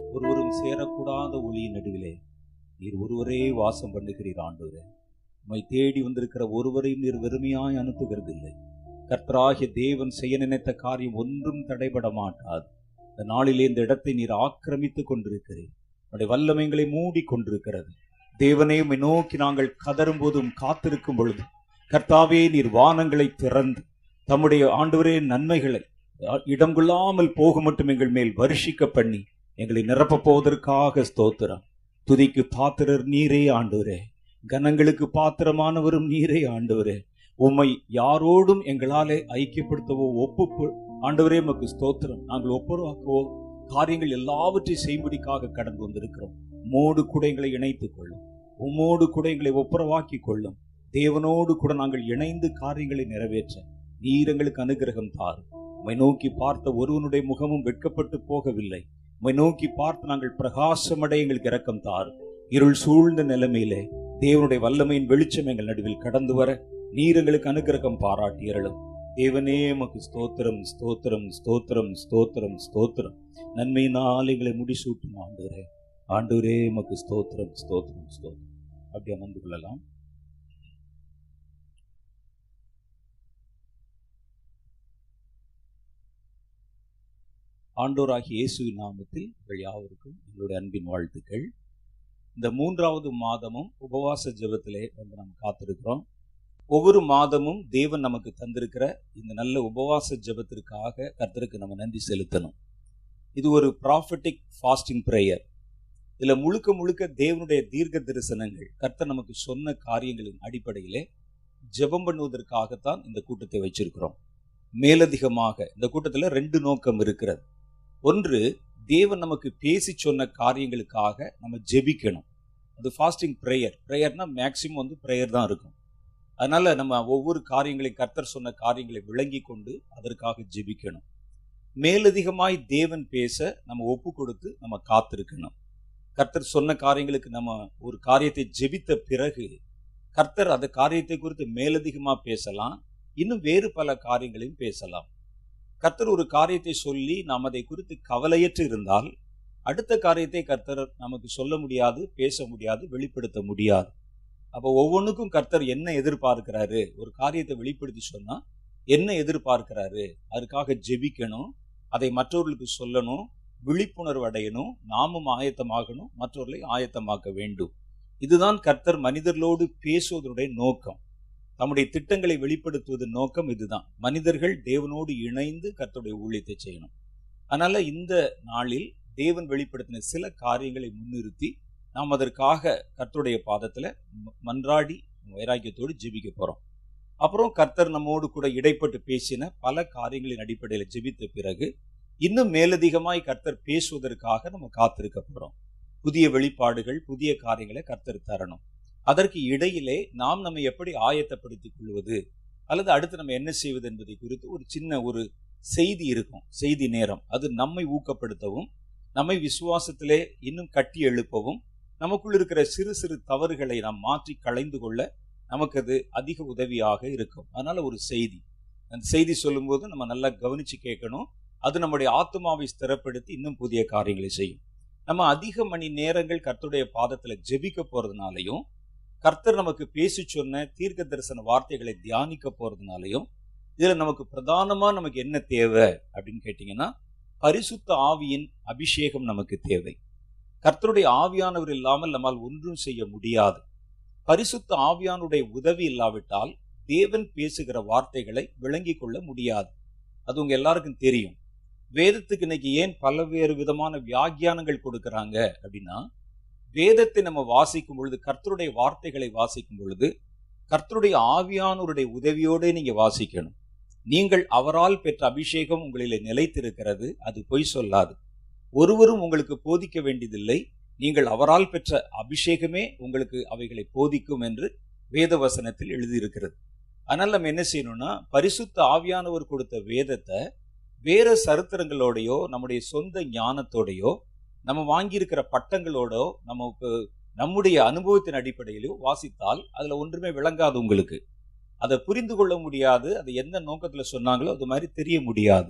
ஒருவரும் சேரக்கூடாத ஒளியின் நடுவிலே நீர் ஒருவரே வாசம் பண்ணுகிறீர் ஆண்டவரே உம்மை தேடி வந்திருக்கிற ஒருவரையும் நீர் வெறுமையாய் அனுப்புகிறதில்லை கர்த்தராகிய தேவன் செய்ய நினைத்த காரியம் ஒன்றும் தடைபட மாட்டாது இந்த நாளிலே இந்த இடத்தை நீர் ஆக்கிரமித்துக் கொண்டிருக்கிறீர் உடைய வல்லமைகளை மூடி கொண்டிருக்கிறது தேவனே உம்மை நோக்கி நாங்கள் கதரும் போதும் காத்திருக்கும் பொழுது கர்த்தாவே நீர் வானங்களை திறந்து தம்முடைய ஆண்டவரே நன்மைகளை இடம் கொள்ளாமல் போக மட்டும் எங்கள் மேல் வருஷிக்க பண்ணி எங்களை நிரப்பப் போவதற்காக ஸ்தோத்திரம் துதிக்கு பாத்திரர் நீரே ஆண்டவரே கனங்களுக்கு பாத்திரமானவரும் நீரே ஆண்டவரே உம்மை யாரோடும் எங்களாலே ஐக்கியப்படுத்தவோ ஒப்பு ஆண்டவரே உமக்கு ஸ்தோத்திரம் நாங்கள் ஒப்புரவாக்கவோ காரியங்கள் எல்லாவற்றையும் செய்யும்படிக்காக கடந்து வந்திருக்கிறோம் உம்மோடு கூட எங்களை இணைத்துக் கொள்ளும் உம்மோடு கூட எங்களை ஒப்புரவாக்கி கொள்ளும் தேவனோடு கூட நாங்கள் இணைந்து காரியங்களை நிறைவேற்ற நீர் எங்களுக்கு அனுகிரகம் தாரும் உம்மை நோக்கி பார்த்த ஒருவனுடைய முகமும் வெட்கப்பட்டு போகவில்லை உம்மை நோக்கி பார்த்து நாங்கள் பிரகாசமடைய எங்களுக்கு இரக்கம் தாரும் இருள் சூழ்ந்த நிலைமையிலே தேவனுடைய வல்லமையின் வெளிச்சம் எங்கள் நடுவில் கடந்து வர நீர் எங்களுக்கு அனுகிரகம் பாராட்டியறலும் தேவனே உமக்கு ஸ்தோத்திரம் ஸ்தோத்திரம் ஸ்தோத்திரம் ஸ்தோத்திரம் ஸ்தோத்திரம் நன்மையினால் எங்களை முடிசூட்டும் ஆண்டவரே ஆண்டவரே உமக்கு ஸ்தோத்திரம் ஸ்தோத்திரம் ஸ்தோத்திரம் அப்படி அமர்ந்து கொள்ளலாம் ஆண்டோராகிய இயேசுவின் நாமத்தில் உங்கள் யாவருக்கும் எங்களுடைய அன்பின் வாழ்த்துக்கள் இந்த மூன்றாவது மாதமும் உபவாச ஜெபத்திலே வந்து நம்ம காத்திருக்கிறோம் ஒவ்வொரு மாதமும் தேவன் நமக்கு தந்திருக்கிற இந்த நல்ல உபவாச ஜெபத்திற்காக கர்த்தருக்கு நம்ம நன்றி செலுத்தணும் இது ஒரு ப்ராஃபட்டிக் ஃபாஸ்டிங் ப்ரேயர் இதுல முழுக்க முழுக்க தேவனுடைய தீர்க்க தரிசனங்கள் கர்த்தர் நமக்கு சொன்ன காரியங்களின் அடிப்படையிலே ஜெபம் பண்ணுவதற்காகத்தான் இந்த கூட்டத்தை வச்சிருக்கிறோம் மேலதிகமாக இந்த கூட்டத்தில் ரெண்டு நோக்கம் இருக்கிறது ஒன்று தேவன் நமக்கு பேசி சொன்ன காரியங்களுக்காக நம்ம ஜெபிக்கணும் அது ஃபாஸ்டிங் ப்ரேயர் ப்ரேயர்னா மேக்சிமம் வந்து ப்ரேயர் தான் இருக்கும் அதனால நம்ம ஒவ்வொரு காரியங்களையும் கர்த்தர் சொன்ன காரியங்களை விளங்கி கொண்டு அதற்காக ஜெபிக்கணும் மேலதிகமாய் தேவன் பேச நம்ம ஒப்பு கொடுத்து நம்ம காத்திருக்கணும் கர்த்தர் சொன்ன காரியங்களுக்கு நம்ம ஒரு காரியத்தை ஜெபித்த பிறகு கர்த்தர் அந்த காரியத்தை குறித்து மேலதிகமா பேசலாம் இன்னும் வேறு பல காரியங்களையும் பேசலாம் கர்த்தர் ஒரு காரியத்தை சொல்லி நாம் அதை குறித்து கவலையற்று இருந்தால் அடுத்த காரியத்தை கர்த்தர் நமக்கு சொல்ல முடியாது பேச முடியாது வெளிப்படுத்த முடியாது அப்போ ஒவ்வொன்றுக்கும் கர்த்தர் என்ன எதிர்பார்க்கிறாரு ஒரு காரியத்தை வெளிப்படுத்தி சொன்னா என்ன எதிர்பார்க்கிறாரு அதுக்காக ஜெபிக்கணும் அதை மற்றவர்களுக்கு சொல்லணும் விழிப்புணர்வு அடையணும் நாமும் ஆயத்தமாகணும் மற்றவர்களை ஆயத்தமாக்க வேண்டும் இதுதான் கர்த்தர் மனிதர்களோடு பேசுவதனுடைய நோக்கம் தம்முடைய திட்டங்களை வெளிப்படுத்துவது நோக்கம் இதுதான் மனிதர்கள் தேவனோடு இணைந்து கர்த்தருடைய ஊழியத்தை செய்யணும் அதனால இந்த நாளில் தேவன் வெளிப்படுத்தின சில காரியங்களை முன்னிறுத்தி நாம் அதற்காக கர்த்தருடைய பாதத்துல மன்றாடி வைராக்கியத்தோடு ஜெபிக்க போறோம் அப்புறம் கர்த்தர் நம்மோடு கூட இடைப்பட்டு பேசின பல காரியங்களின் அடிப்படையில் ஜெபித்த பிறகு இன்னும் மேலதிகமாய் கர்த்தர் பேசுவதற்காக நம்ம காத்திருக்க போறோம் புதிய வெளிப்பாடுகள் புதிய காரியங்களை கர்த்தர் தரணும் அதற்கு இடையிலே நாம் நம்ம எப்படி ஆயத்தப்படுத்திக் கொள்வது அல்லது அடுத்து நம்ம என்ன செய்வது என்பதை குறித்து ஒரு சின்ன ஒரு செய்தி இருக்கும் செய்தி நேரம் அது நம்மை ஊக்கப்படுத்தவும் நம்மை விசுவாசத்திலே இன்னும் கட்டி எழுப்பவும் நமக்குள் இருக்கிற சிறு சிறு தவறுகளை நாம் மாற்றி களைந்து கொள்ள நமக்கு அது அதிக உதவியாக இருக்கும் அதனால ஒரு செய்தி அந்த செய்தி சொல்லும்போது நம்ம நல்லா கவனிச்சு கேட்கணும் அது நம்முடைய ஆத்மாவை ஸ்திரப்படுத்தி இன்னும் புதிய காரியங்களை செய்யும் நம்ம அதிக மணி நேரங்கள் கர்த்தருடைய பாதத்துல ஜெபிக்க போறதுனாலையும் கர்த்தர் நமக்கு பேசி சொன்ன தீர்க்க தரிசன வார்த்தைகளை தியானிக்க போறதுனாலையும் இதுல நமக்கு பிரதானமா நமக்கு என்ன தேவை அப்படின்னு கேட்டீங்கன்னா பரிசுத்த ஆவியின் அபிஷேகம் நமக்கு தேவை கர்த்தருடைய ஆவியானவர் இல்லாமல் நம்மால் ஒன்றும் செய்ய முடியாது பரிசுத்த ஆவியானுடைய உதவி இல்லாவிட்டால் தேவன் பேசுகிற வார்த்தைகளை விளங்கி கொள்ள முடியாது அது உங்க எல்லாருக்கும் தெரியும் வேதத்துக்கு இன்னைக்கு ஏன் பல்வேறு விதமான வியாக்கியானங்கள் கொடுக்கறாங்க அப்படின்னா வேதத்தை நம்ம வாசிக்கும் பொழுது கர்த்தருடைய வார்த்தைகளை வாசிக்கும் பொழுது கர்த்தருடைய ஆவியானோருடைய உதவியோடு நீங்க வாசிக்கணும் நீங்கள் அவரால் பெற்ற அபிஷேகம் உங்களிலே நிலைத்திருக்கிறது அது பொய் சொல்லாது ஒருவரும் உங்களுக்கு போதிக்க வேண்டியதில்லை நீங்கள் அவரால் பெற்ற அபிஷேகமே உங்களுக்கு அவைகளை போதிக்கும் என்று வேத வசனத்தில் எழுதியிருக்கிறது அதனால நம்ம என்ன செய்யணும்னா பரிசுத்த ஆவியானவர் கொடுத்த வேதத்தை வேற சரித்திரங்களோடையோ நம்முடைய சொந்த ஞானத்தோடையோ நம்ம வாங்கியிருக்கிற பட்டங்களோடோ நமக்கு நம்முடைய அனுபவத்தின் அடிப்படையிலோ வாசித்தால் அதுல ஒன்றுமே விளங்காது உங்களுக்கு அதை புரிந்து கொள்ள முடியாது அது எந்த நோக்கத்துல சொன்னாங்களோ அது மாதிரி தெரிய முடியாது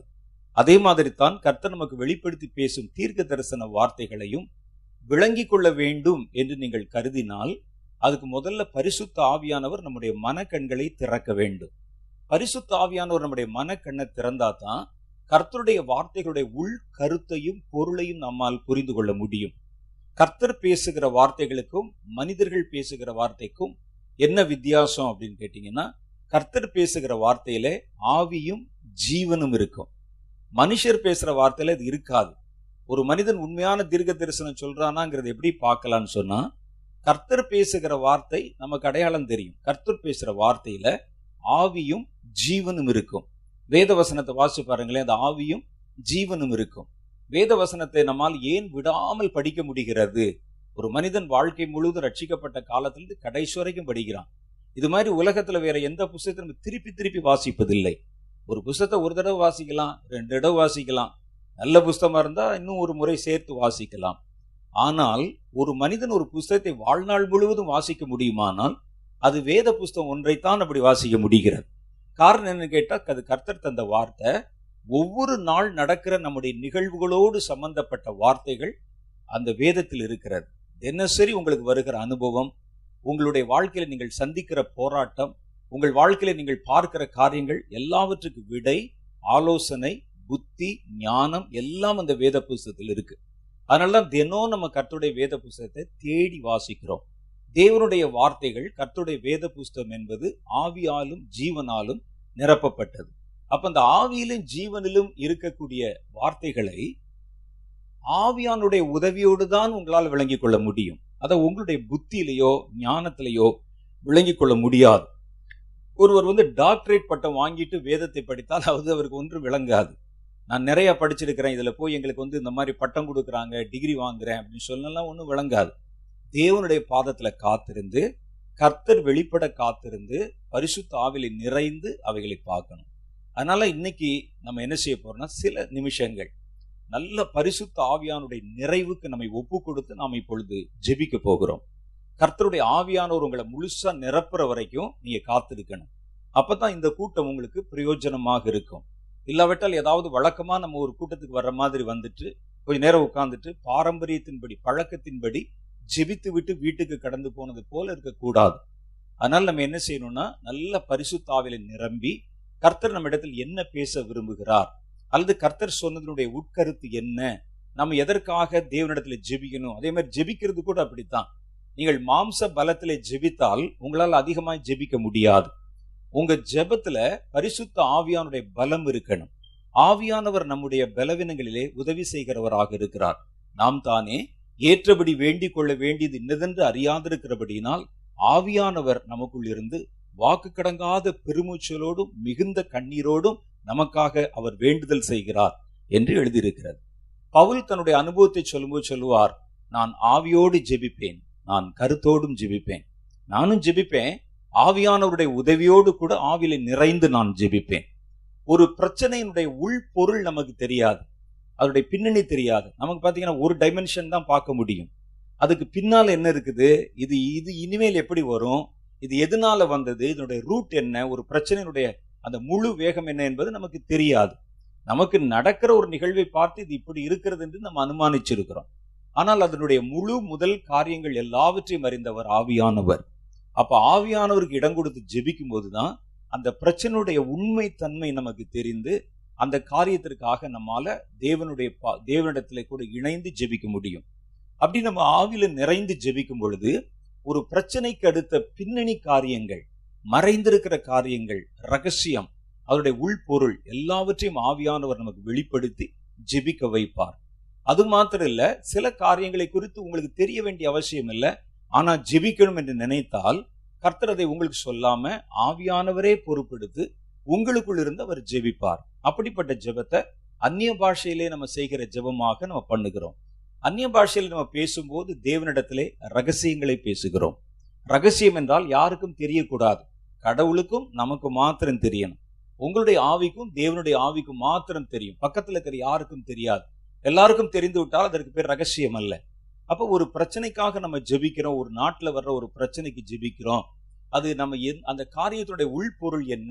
அதே மாதிரி தான் கர்த்தர் நமக்கு வெளிப்படுத்தி பேசும் தீர்க்க தரிசன வார்த்தைகளையும் விளங்கிக் கொள்ள வேண்டும் என்று நீங்கள் கருதினால் அதுக்கு முதல்ல பரிசுத்த ஆவியானவர் நம்முடைய மனக்கண்களை திறக்க வேண்டும் பரிசுத்த ஆவியானவர் நம்முடைய மனக்கண்ணை திறந்தா தான் கர்த்தருடைய வார்த்தைகளுடைய உள் கருத்தையும் பொருளையும் நம்மால் புரிந்து கொள்ள முடியும் கர்த்தர் பேசுகிற வார்த்தைகளுக்கும் மனிதர்கள் பேசுகிற வார்த்தைக்கும் என்ன வித்தியாசம் அப்படின்னு கேட்டீங்கன்னா கர்த்தர் பேசுகிற வார்த்தையில ஆவியும் ஜீவனும் இருக்கும் மனுஷர் பேசுற வார்த்தையில இது இருக்காது ஒரு மனிதன் உண்மையான தீர்க்க தரிசனம் சொல்றானாங்கிறது எப்படி பார்க்கலாம்னு சொன்னா கர்த்தர் பேசுகிற வார்த்தை நமக்கு அடையாளம் தெரியும் கர்த்தர் பேசுற வார்த்தையில ஆவியும் ஜீவனும் இருக்கும் வேத வசனத்தை வாசிச்சு பாருங்களேன் அந்த ஆவியும் ஜீவனும் இருக்கும் வேத வசனத்தை நம்மால் ஏன் விடாமல் படிக்க முடிகிறது ஒரு மனிதன் வாழ்க்கை முழுவதும் ரட்சிக்கப்பட்ட காலத்திலிருந்து கடைசி வரைக்கும் படிக்கிறான் இது மாதிரி உலகத்துல வேற எந்த புஸ்தகத்தை நம்ம திருப்பி திருப்பி வாசிப்பதில்லை ஒரு புஸ்தகத்தை ஒரு தடவை வாசிக்கலாம் ரெண்டு தடவை வாசிக்கலாம் நல்ல புஸ்தகமா இருந்தா இன்னும் ஒரு முறை சேர்த்து வாசிக்கலாம் ஆனால் ஒரு மனிதன் ஒரு புஸ்தகத்தை வாழ்நாள் முழுவதும் வாசிக்க முடியுமானால் அது வேத புஸ்தகம் ஒன்றைத்தான் அப்படி வாசிக்க முடிகிறது காரணம் என்னன்னு கேட்டா அது கர்த்தர் தந்த வார்த்தை ஒவ்வொரு நாள் நடக்கிற நம்முடைய நிகழ்வுகளோடு சம்பந்தப்பட்ட வார்த்தைகள் அந்த வேதத்தில் இருக்கிறது தினசரி உங்களுக்கு வருகிற அனுபவம் உங்களுடைய வாழ்க்கையில நீங்கள் சந்திக்கிற போராட்டம் உங்கள் வாழ்க்கையில நீங்கள் பார்க்கிற காரியங்கள் எல்லாவற்றுக்கு விடை ஆலோசனை புத்தி ஞானம் எல்லாம் அந்த வேத புஸ்தகத்தில் இருக்கு அதனாலதான் தினம் நம்ம கர்த்தருடைய வேத புஸ்தகத்தை தேடி வாசிக்கிறோம் தேவனுடைய வார்த்தைகள் கர்த்தருடைய வேத புஸ்தகம் என்பது ஆவியாலும் ஜீவனாலும் நிரப்பப்பட்டது அப்ப அந்த ஆவியிலும் ஜீவனிலும் இருக்கக்கூடிய வார்த்தைகளை ஆவியானுடைய உதவியோடு தான் உங்களால் விளங்கிக் கொள்ள முடியும் அதை உங்களுடைய புத்தியிலேயோ ஞானத்திலேயோ விளங்கிக் கொள்ள முடியாது ஒருவர் வந்து டாக்டரேட் பட்டம் வாங்கிட்டு வேதத்தை படித்தால் அது அவருக்கு ஒன்று விளங்காது நான் நிறைய படிச்சிருக்கிறேன் இதுல போய் எங்களுக்கு வந்து இந்த மாதிரி பட்டம் கொடுக்குறாங்க டிகிரி வாங்குறேன் அப்படின்னு சொல்லலாம் ஒன்றும் விளங்காது தேவனுடைய பாதத்துல காத்திருந்து கர்த்தர் வெளிப்பட காத்திருந்து பரிசுத்த ஆவிலை நிறைந்து அவைகளை பார்க்கணும் அதனால இன்னைக்கு நம்ம என்ன செய்ய போறோம்னா சில நிமிஷங்கள் நல்ல பரிசுத்த ஆவியானுடைய நிறைவுக்கு நம்மை ஒப்பு கொடுத்து நாம் இப்பொழுது ஜெபிக்க போகிறோம் கர்த்தருடைய ஆவியானவர் உங்களை முழுசா நிரப்புற வரைக்கும் நீங்க காத்திருக்கணும் அப்பதான் இந்த கூட்டம் உங்களுக்கு பிரயோஜனமாக இருக்கும் இல்லாவிட்டால் ஏதாவது வழக்கமா நம்ம ஒரு கூட்டத்துக்கு வர்ற மாதிரி வந்துட்டு கொஞ்ச நேரம் உட்கார்ந்துட்டு பாரம்பரியத்தின்படி பழக்கத்தின்படி ஜெபித்து விட்டு வீட்டுக்கு கடந்து போனது போல இருக்கக்கூடாது அதனால நம்ம என்ன செய்யணும்னா நல்ல பரிசுத்தாவில நிரம்பி கர்த்தர் நம்ம இடத்தில் என்ன பேச விரும்புகிறார் அல்லது கர்த்தர் சொன்னதனுடைய உட்கருத்து என்ன நம்ம எதற்காக தேவனிடத்துல ஜெபிக்கணும் அதே மாதிரி ஜெபிக்கிறது கூட அப்படித்தான் நீங்கள் மாம்ச பலத்திலே ஜெபித்தால் உங்களால் அதிகமாய் ஜெபிக்க முடியாது உங்க ஜெபத்துல பரிசுத்த ஆவியானுடைய பலம் இருக்கணும் ஆவியானவர் நம்முடைய பலவீனங்களிலே உதவி செய்கிறவராக இருக்கிறார் நாம் தானே ஏற்றபடி வேண்டிக் கொள்ள வேண்டியது இன்னதென்று அறியாதிருக்கிறபடியினால் ஆவியானவர் நமக்குள் இருந்து வாக்கு கடங்காத பெருமூச்சலோடும் மிகுந்த கண்ணீரோடும் நமக்காக அவர் வேண்டுதல் செய்கிறார் என்று எழுதியிருக்கிறது பவுல் தன்னுடைய அனுபவத்தை சொல்லும்போது சொல்லுவார் நான் ஆவியோடு ஜெபிப்பேன் நான் கருத்தோடும் ஜெபிப்பேன் நானும் ஜெபிப்பேன் ஆவியானவருடைய உதவியோடு கூட ஆவியில நிறைந்து நான் ஜெபிப்பேன் ஒரு பிரச்சனையினுடைய உள்பொருள் நமக்கு தெரியாது அதனுடைய பின்னணி தெரியாது நமக்கு பாத்தீங்கன்னா ஒரு டைமென்ஷன் தான் பார்க்க முடியும் அதுக்கு பின்னால் என்ன இருக்குது இது இது இனிமேல் எப்படி வரும் இது எதனால வந்தது இதனுடைய ரூட் என்ன ஒரு பிரச்சனையினுடைய அந்த முழு வேகம் என்ன என்பது நமக்கு தெரியாது நமக்கு நடக்கிற ஒரு நிகழ்வை பார்த்து இது இப்படி இருக்கிறது என்று நம்ம அனுமானிச்சிருக்கிறோம் ஆனால் அதனுடைய முழு முதல் காரியங்கள் எல்லாவற்றையும் அறிந்தவர் ஆவியானவர் அப்ப ஆவியானவருக்கு இடம் கொடுத்து ஜெபிக்கும் போதுதான் அந்த பிரச்சனையுடைய உண்மை தன்மை நமக்கு தெரிந்து அந்த காரியத்திற்காக நம்மால தேவனுடைய பா- தேவனிடத்துல கூட இணைந்து ஜெபிக்க முடியும் அப்படி நம்ம ஆவியில நிறைந்து ஜெபிக்கும் பொழுது ஒரு பிரச்சனைக்கு அடுத்த பின்னணி காரியங்கள் மறைந்திருக்கிற காரியங்கள் ரகசியம் அதனுடைய உள்பொருள் எல்லாவற்றையும் ஆவியானவர் நமக்கு வெளிப்படுத்தி ஜெபிக்க வைப்பார் அது மாத்திரம் இல்ல சில காரியங்களை குறித்து உங்களுக்கு தெரிய வேண்டிய அவசியம் இல்லை ஆனா ஜெபிக்கணும் என்று நினைத்தால் கர்த்தர் அதை உங்களுக்கு சொல்லாம ஆவியானவரே பொறுப்பெடுத்து உங்களுக்குள் இருந்து அவர் ஜெபிப்பார் அப்படிப்பட்ட ஜெபத்தை அந்நிய பாஷையிலே நம்ம செய்கிற ஜெபமாக நம்ம பண்ணுகிறோம் அந்நிய பாஷையில் நம்ம பேசும்போது தேவனிடத்திலே ரகசியங்களை பேசுகிறோம் ரகசியம் என்றால் யாருக்கும் தெரியக்கூடாது கடவுளுக்கும் நமக்கு மாத்திரம் தெரியணும் உங்களுடைய ஆவிக்கும் தேவனுடைய ஆவிக்கும் மாத்திரம் தெரியும் பக்கத்துல இருக்கிற யாருக்கும் தெரியாது எல்லாருக்கும் தெரிந்து விட்டால் அதற்கு பேர் ரகசியம் அல்ல அப்ப ஒரு பிரச்சனைக்காக நம்ம ஜெபிக்கிறோம் ஒரு நாட்டுல வர்ற ஒரு பிரச்சனைக்கு ஜெபிக்கிறோம் அது நம்ம எந்- அந்த காரியத்துடைய உள்பொருள் என்ன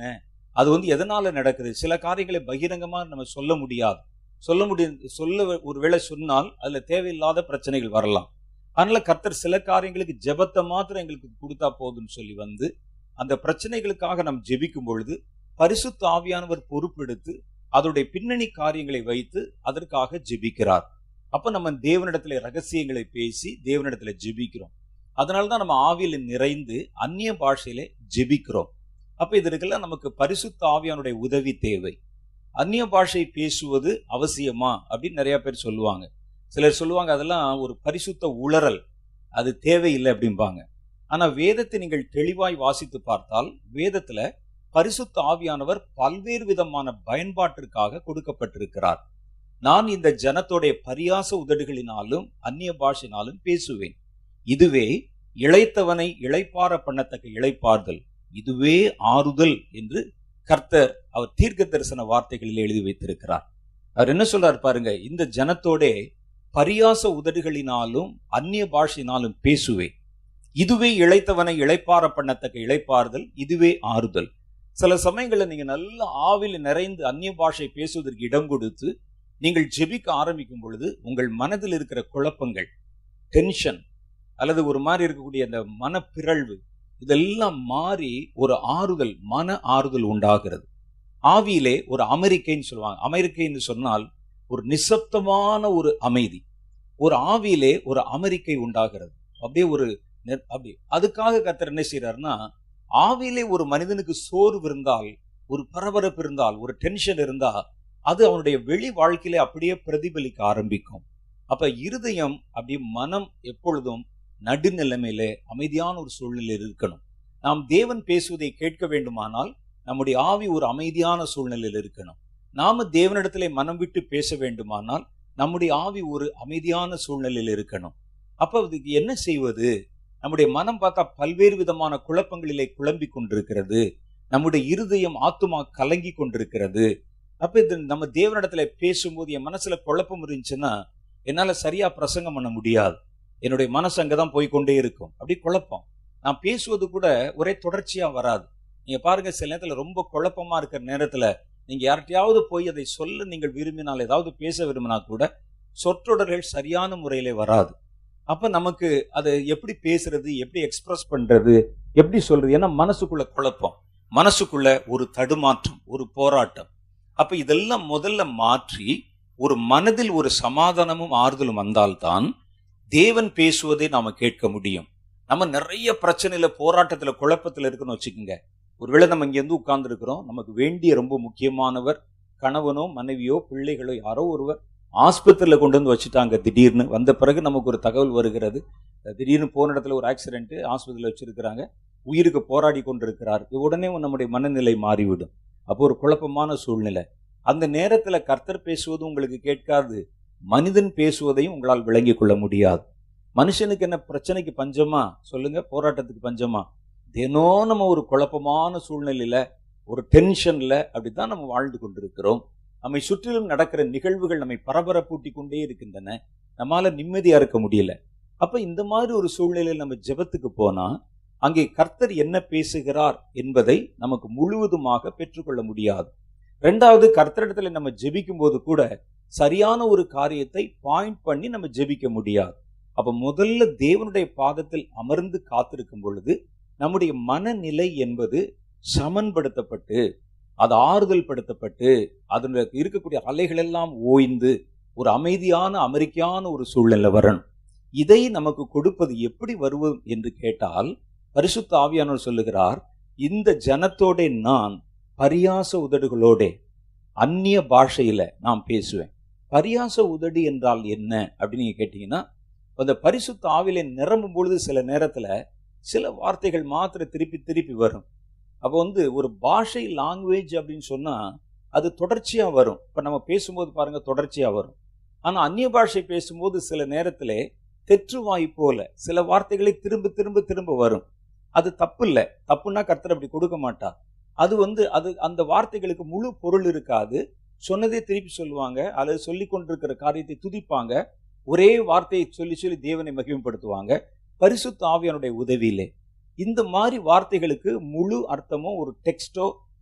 அது வந்து எதனால நடக்குது சில காரியங்களை பகிரங்கமா நம்ம சொல்ல முடியாது சொல்ல முடியும் சொல்ல ஒருவேளை சொன்னால் அதுல தேவையில்லாத பிரச்சனைகள் வரலாம் அதனால கர்த்தர் சில காரியங்களுக்கு ஜெபத்தை மாத்திரம் எங்களுக்கு கொடுத்தா போதும்னு சொல்லி வந்து அந்த பிரச்சனைகளுக்காக நாம் ஜெபிக்கும் பொழுது பரிசுத்த ஆவியானவர் பொறுப்பெடுத்து அதனுடைய பின்னணி காரியங்களை வைத்து அதற்காக ஜெபிக்கிறார் அப்ப நம்ம தேவனிடத்துல ரகசியங்களை பேசி தேவனிடத்துல ஜெபிக்கிறோம் அதனாலதான் நம்ம ஆவியில நிறைந்து அந்நிய பாஷையில ஜெபிக்கிறோம் அப்ப இதற்கெல்லாம் நமக்கு பரிசுத்த ஆவியானுடைய உதவி தேவை அந்நிய பாஷை பேசுவது அவசியமா அப்படின்னு நிறைய பேர் சொல்லுவாங்க சிலர் சொல்லுவாங்க அதெல்லாம் ஒரு பரிசுத்த உளறல் அது தேவையில்லை அப்படிம்பாங்க ஆனா வேதத்தை நீங்கள் தெளிவாய் வாசித்து பார்த்தால் வேதத்துல பரிசுத்த ஆவியானவர் பல்வேறு விதமான பயன்பாட்டிற்காக கொடுக்கப்பட்டிருக்கிறார் நான் இந்த ஜனத்தோடைய பரியாச உதடுகளினாலும் அந்நிய பாஷையினாலும் பேசுவேன் இதுவே இளைத்தவனை இளைப்பார பண்ணத்தக்க இளைப்பார்தல் இதுவே ஆறுதல் என்று கர்த்தர் அவர் தீர்க்க தரிசன வார்த்தைகளில் எழுதி வைத்திருக்கிறார் அவர் என்ன சொல்றாரு பாருங்க இந்த ஜனத்தோடே பரியாச உதடுகளினாலும் அந்நிய பாஷையினாலும் பேசுவேன் இதுவே இளைத்தவனை இளைப்பார பண்ணத்தக்க இளைப்பாறுதல் இதுவே ஆறுதல் சில சமயங்களில் நீங்க நல்ல ஆவில் நிறைந்து அந்நிய பாஷை பேசுவதற்கு இடம் கொடுத்து நீங்கள் ஜெபிக்க ஆரம்பிக்கும் பொழுது உங்கள் மனதில் இருக்கிற குழப்பங்கள் டென்ஷன் அல்லது ஒரு மாதிரி இருக்கக்கூடிய அந்த மனப்பிறழ்வு இதெல்லாம் மாறி ஒரு ஆறுதல் மன ஆறுதல் உண்டாகிறது ஆவியிலே ஒரு அமெரிக்கைன்னு சொல்லுவாங்க அமெரிக்கைன்னு சொன்னால் ஒரு நிசப்தமான ஒரு அமைதி ஒரு ஆவியிலே ஒரு அமெரிக்கை உண்டாகிறது அப்படியே ஒரு நெ- அப்படி அதுக்காக கத்தர் என்ன செய்யறாருன்னா ஆவியிலே ஒரு மனிதனுக்கு சோர்வு இருந்தால் ஒரு பரபரப்பு இருந்தால் ஒரு டென்ஷன் இருந்தா அது அவனுடைய வெளி வாழ்க்கையிலே அப்படியே பிரதிபலிக்க ஆரம்பிக்கும் அப்ப இருதயம் அப்படியே மனம் எப்பொழுதும் நடுநிலைமையிலே அமைதியான ஒரு சூழ்நிலையில் இருக்கணும் நாம் தேவன் பேசுவதை கேட்க வேண்டுமானால் நம்முடைய ஆவி ஒரு அமைதியான சூழ்நிலையில் இருக்கணும் நாம தேவனிடத்திலே மனம் விட்டு பேச வேண்டுமானால் நம்முடைய ஆவி ஒரு அமைதியான சூழ்நிலையில் இருக்கணும் அப்ப இதுக்கு என்ன செய்வது நம்முடைய மனம் பார்த்தா பல்வேறு விதமான குழப்பங்களிலே குழம்பி கொண்டிருக்கிறது நம்முடைய இருதயம் ஆத்துமா கலங்கி கொண்டிருக்கிறது அப்ப இது நம்ம தேவனிடத்துல பேசும்போது என் மனசுல குழப்பம் இருந்துச்சுன்னா என்னால சரியா பிரசங்கம் பண்ண முடியாது என்னுடைய மனசு அங்கதான் போய் கொண்டே இருக்கும் அப்படி குழப்பம் நான் பேசுவது கூட ஒரே தொடர்ச்சியா வராது நீங்க பாருங்க சில நேரத்துல ரொம்ப குழப்பமா இருக்கிற நேரத்துல நீங்க யார்கிட்டயாவது போய் அதை சொல்ல நீங்கள் விரும்பினால் ஏதாவது பேச விரும்பினா கூட சொற்றொடர்கள் சரியான முறையிலே வராது அப்ப நமக்கு அதை எப்படி பேசுறது எப்படி எக்ஸ்பிரஸ் பண்றது எப்படி சொல்றது ஏன்னா மனசுக்குள்ள குழப்பம் மனசுக்குள்ள ஒரு தடுமாற்றம் ஒரு போராட்டம் அப்ப இதெல்லாம் முதல்ல மாற்றி ஒரு மனதில் ஒரு சமாதானமும் ஆறுதலும் வந்தால்தான் தேவன் பேசுவதை நாம கேட்க முடியும் நம்ம நிறைய பிரச்சனையில போராட்டத்துல குழப்பத்துல இருக்குன்னு வச்சுக்கோங்க ஒருவேளை நம்ம இங்க இருந்து உட்கார்ந்து இருக்கிறோம் நமக்கு வேண்டிய ரொம்ப முக்கியமானவர் கணவனோ மனைவியோ பிள்ளைகளோ யாரோ ஒருவர் ஆஸ்பத்திரியில கொண்டு வந்து வச்சுட்டாங்க திடீர்னு வந்த பிறகு நமக்கு ஒரு தகவல் வருகிறது திடீர்னு போன இடத்துல ஒரு ஆக்சிடென்ட் ஆஸ்பத்திரியில் வச்சிருக்கிறாங்க உயிருக்கு போராடி கொண்டிருக்கிறார் உடனே நம்முடைய மனநிலை மாறிவிடும் அப்போ ஒரு குழப்பமான சூழ்நிலை அந்த நேரத்துல கர்த்தர் பேசுவது உங்களுக்கு கேட்காது மனிதன் பேசுவதையும் உங்களால் விளங்கிக் கொள்ள முடியாது மனுஷனுக்கு என்ன பிரச்சனைக்கு பஞ்சமா சொல்லுங்க போராட்டத்துக்கு பஞ்சமா தினம் நம்ம ஒரு குழப்பமான சூழ்நிலையில ஒரு டென்ஷன்ல அப்படித்தான் நம்ம வாழ்ந்து கொண்டிருக்கிறோம் நம்மை சுற்றிலும் நடக்கிற நிகழ்வுகள் நம்மை பரபரப்பூட்டி கொண்டே இருக்கின்றன நம்மால நிம்மதியா இருக்க முடியல அப்ப இந்த மாதிரி ஒரு சூழ்நிலையில் நம்ம ஜெபத்துக்கு போனா அங்கே கர்த்தர் என்ன பேசுகிறார் என்பதை நமக்கு முழுவதுமாக பெற்றுக்கொள்ள முடியாது ரெண்டாவது கர்த்தரிடத்துல நம்ம ஜெபிக்கும் போது கூட சரியான ஒரு காரியத்தை பாயிண்ட் பண்ணி நம்ம ஜெபிக்க முடியாது அப்ப முதல்ல தேவனுடைய பாதத்தில் அமர்ந்து காத்திருக்கும் பொழுது நம்முடைய மனநிலை என்பது சமன்படுத்தப்பட்டு அது ஆறுதல் படுத்தப்பட்டு அதனுடைய இருக்கக்கூடிய அலைகள் எல்லாம் ஓய்ந்து ஒரு அமைதியான அமெரிக்கான ஒரு சூழ்நிலை வரணும் இதை நமக்கு கொடுப்பது எப்படி வருவது என்று கேட்டால் பரிசுத்த ஆவியானவர் சொல்லுகிறார் இந்த ஜனத்தோட நான் பரியாச உதடுகளோட அந்நிய பாஷையில நான் பேசுவேன் பரியாச உதடு என்றால் என்ன அப்படின்னு நீங்க கேட்டீங்கன்னா அந்த பரிசுத்த ஆவில நிரம்பும் பொழுது சில நேரத்துல சில வார்த்தைகள் மாத்திர திருப்பி திருப்பி வரும் அப்போ வந்து ஒரு பாஷை லாங்குவேஜ் அப்படின்னு சொன்னா அது தொடர்ச்சியா வரும் இப்ப நம்ம பேசும்போது பாருங்க தொடர்ச்சியா வரும் ஆனா அந்நிய பாஷை பேசும்போது சில நேரத்துல தெற்றுவாய் போல சில வார்த்தைகளை திரும்ப திரும்ப திரும்ப வரும் அது தப்பு இல்லை தப்புன்னா கர்த்தர் அப்படி கொடுக்க மாட்டார் அது வந்து அது அந்த வார்த்தைகளுக்கு முழு பொருள் இருக்காது சொன்னதே திருப்பி சொல்லுவாங்க அல்லது சொல்லி கொண்டிருக்கிற காரியத்தை துதிப்பாங்க ஒரே வார்த்தையை சொல்லி சொல்லி தேவனை மகிமைப்படுத்துவாங்க பரிசுத்த ஆவியானுடைய உதவியிலே இந்த மாதிரி வார்த்தைகளுக்கு முழு அர்த்தமோ ஒரு டெக்ஸ்டோ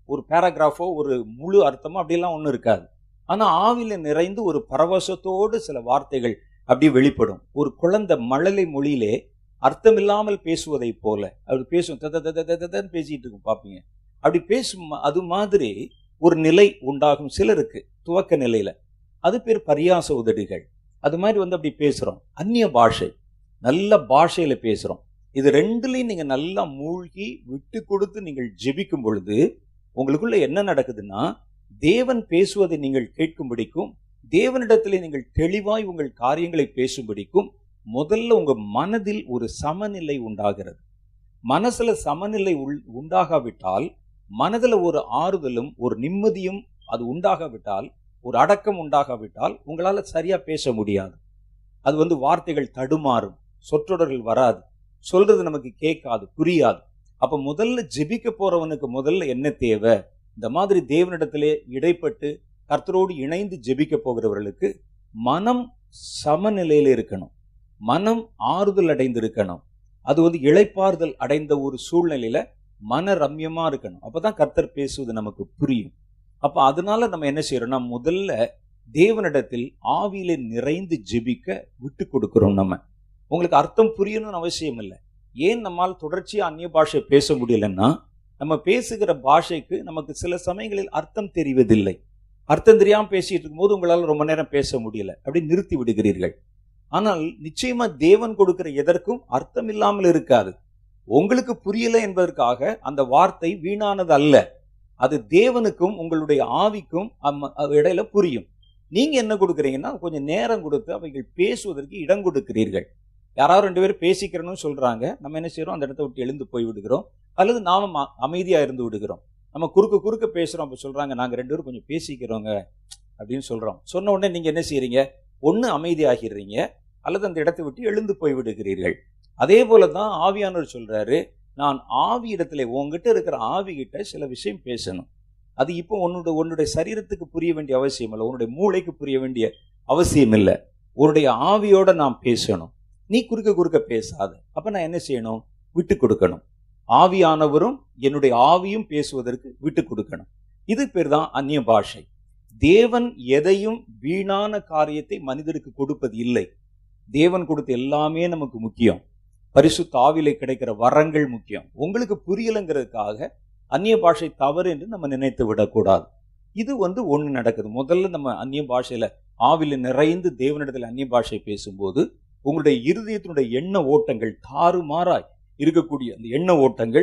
ஒரு பேராகிராஃபோ ஒரு முழு அர்த்தமோ அப்படிலாம் ஒன்றும் இருக்காது ஆனா ஆவில நிறைந்து ஒரு பரவசத்தோடு சில வார்த்தைகள் அப்படி வெளிப்படும் ஒரு குழந்தை மழலை மொழியிலே அர்த்தமில்லாமல் பேசுவதை போல அப்படி பேசும் தத தத தத ததன்னு பேசிட்டு இருக்கும் பார்ப்பீங்க அப்படி பேசும் ம- அது மாதிரி ஒரு நிலை உண்டாகும் சிலருக்கு துவக்க நிலையில அது பேர் பரியாச உதடுகள் அது மாதிரி வந்து அப்படி பேசுறோம் அந்நிய பாஷை நல்ல பாஷையில பேசுறோம் இது ரெண்டுலையும் நீங்க நல்லா மூழ்கி விட்டு கொடுத்து நீங்கள் ஜெபிக்கும் பொழுது உங்களுக்குள்ள என்ன நடக்குதுன்னா தேவன் பேசுவதை நீங்கள் கேட்கும்படிக்கும் தேவனிடத்திலே நீங்கள் தெளிவாய் உங்கள் காரியங்களை பேசும்படிக்கும் முதல்ல உங்க மனதில் ஒரு சமநிலை உண்டாகிறது மனசுல சமநிலை உள்- உண்டாகாவிட்டால் மனதுல ஒரு ஆறுதலும் ஒரு நிம்மதியும் அது உண்டாகாவிட்டால் ஒரு அடக்கம் உண்டாகாவிட்டால் உங்களால சரியா பேச முடியாது அது வந்து வார்த்தைகள் தடுமாறும் சொற்றொடர்கள் வராது சொல்றது நமக்கு கேட்காது புரியாது அப்ப முதல்ல ஜெபிக்க போறவனுக்கு முதல்ல என்ன தேவை இந்த மாதிரி தேவனிடத்திலே இடைப்பட்டு கர்த்தரோடு இணைந்து ஜெபிக்க போகிறவர்களுக்கு மனம் சமநிலையில இருக்கணும் மனம் ஆறுதல் அடைந்து இருக்கணும் அது வந்து இளைப்பாறுதல் அடைந்த ஒரு சூழ்நிலையில மன ரம்யமா இருக்கணும் அப்பதான் கர்த்தர் பேசுவது நமக்கு புரியும் அப்ப அதனால நம்ம என்ன செய்யறோம்னா முதல்ல தேவனிடத்தில் ஆவியில நிறைந்து ஜெபிக்க விட்டு கொடுக்கிறோம் நம்ம உங்களுக்கு அர்த்தம் புரியணும்னு அவசியம் இல்லை ஏன் நம்மால் தொடர்ச்சியா அந்நிய பாஷை பேச முடியலன்னா நம்ம பேசுகிற பாஷைக்கு நமக்கு சில சமயங்களில் அர்த்தம் தெரிவதில்லை அர்த்தம் தெரியாம பேசிட்டு இருக்கும்போது உங்களால் ரொம்ப நேரம் பேச முடியல அப்படி நிறுத்தி விடுகிறீர்கள் ஆனால் நிச்சயமா தேவன் கொடுக்கிற எதற்கும் அர்த்தம் இல்லாமல் இருக்காது உங்களுக்கு புரியல என்பதற்காக அந்த வார்த்தை வீணானது அல்ல அது தேவனுக்கும் உங்களுடைய ஆவிக்கும் அம்ம- அது இடையில புரியும் நீங்க என்ன கொடுக்குறீங்கன்னா கொஞ்சம் நேரம் கொடுத்து அவைகள் பேசுவதற்கு இடம் கொடுக்கிறீர்கள் யாராவது ரெண்டு பேரும் பேசிக்கிறேன்னு சொல்றாங்க நம்ம என்ன செய்றோம் அந்த இடத்த விட்டு எழுந்து போய் விடுகிறோம் அல்லது நாம ம- அமைதியா இருந்து விடுகிறோம் நம்ம குறுக்க குறுக்க பேசுறோம் அப்ப சொல்றாங்க நாங்க ரெண்டு பேரும் கொஞ்சம் பேசிக்கிறோங்க அப்படின்னு சொல்றோம் சொன்ன உடனே நீங்க என்ன செய்றீங்க ஒண்ணு அமைதியாகிறீங்க அல்லது அந்த இடத்தை விட்டு எழுந்து போய் விடுகிறீர்கள் அதே போல தான் ஆவியானவர் சொல்றாரு நான் ஆவி இடத்துல உங்ககிட்ட இருக்கிற ஆவி கிட்ட சில விஷயம் பேசணும் அது இப்போ உன்னோட உன்னுடைய சரீரத்துக்கு புரிய வேண்டிய அவசியம் இல்லை உன்னுடைய மூளைக்கு புரிய வேண்டிய அவசியம் இல்லை உன்னுடைய ஆவியோட நான் பேசணும் நீ குறுக்க குறுக்க பேசாத அப்ப நான் என்ன செய்யணும் விட்டு கொடுக்கணும் ஆவியானவரும் என்னுடைய ஆவியும் பேசுவதற்கு விட்டு கொடுக்கணும் இது பேர் தான் அந்நிய பாஷை தேவன் எதையும் வீணான காரியத்தை மனிதருக்கு கொடுப்பது இல்லை தேவன் கொடுத்த எல்லாமே நமக்கு முக்கியம் பரிசுத்த ஆவிலை கிடைக்கிற வரங்கள் முக்கியம் உங்களுக்கு புரியலைங்கிறதுக்காக அந்நிய பாஷை தவறு என்று நம்ம நினைத்து விடக்கூடாது இது வந்து ஒண்ணு நடக்குது முதல்ல நம்ம அந்நிய பாஷையில ஆவில நிறைந்து தேவனிடத்தில் அந்நிய பாஷை பேசும்போது உங்களுடைய இருதயத்தினுடைய எண்ண ஓட்டங்கள் தாறுமாறாய் இருக்கக்கூடிய அந்த எண்ண ஓட்டங்கள்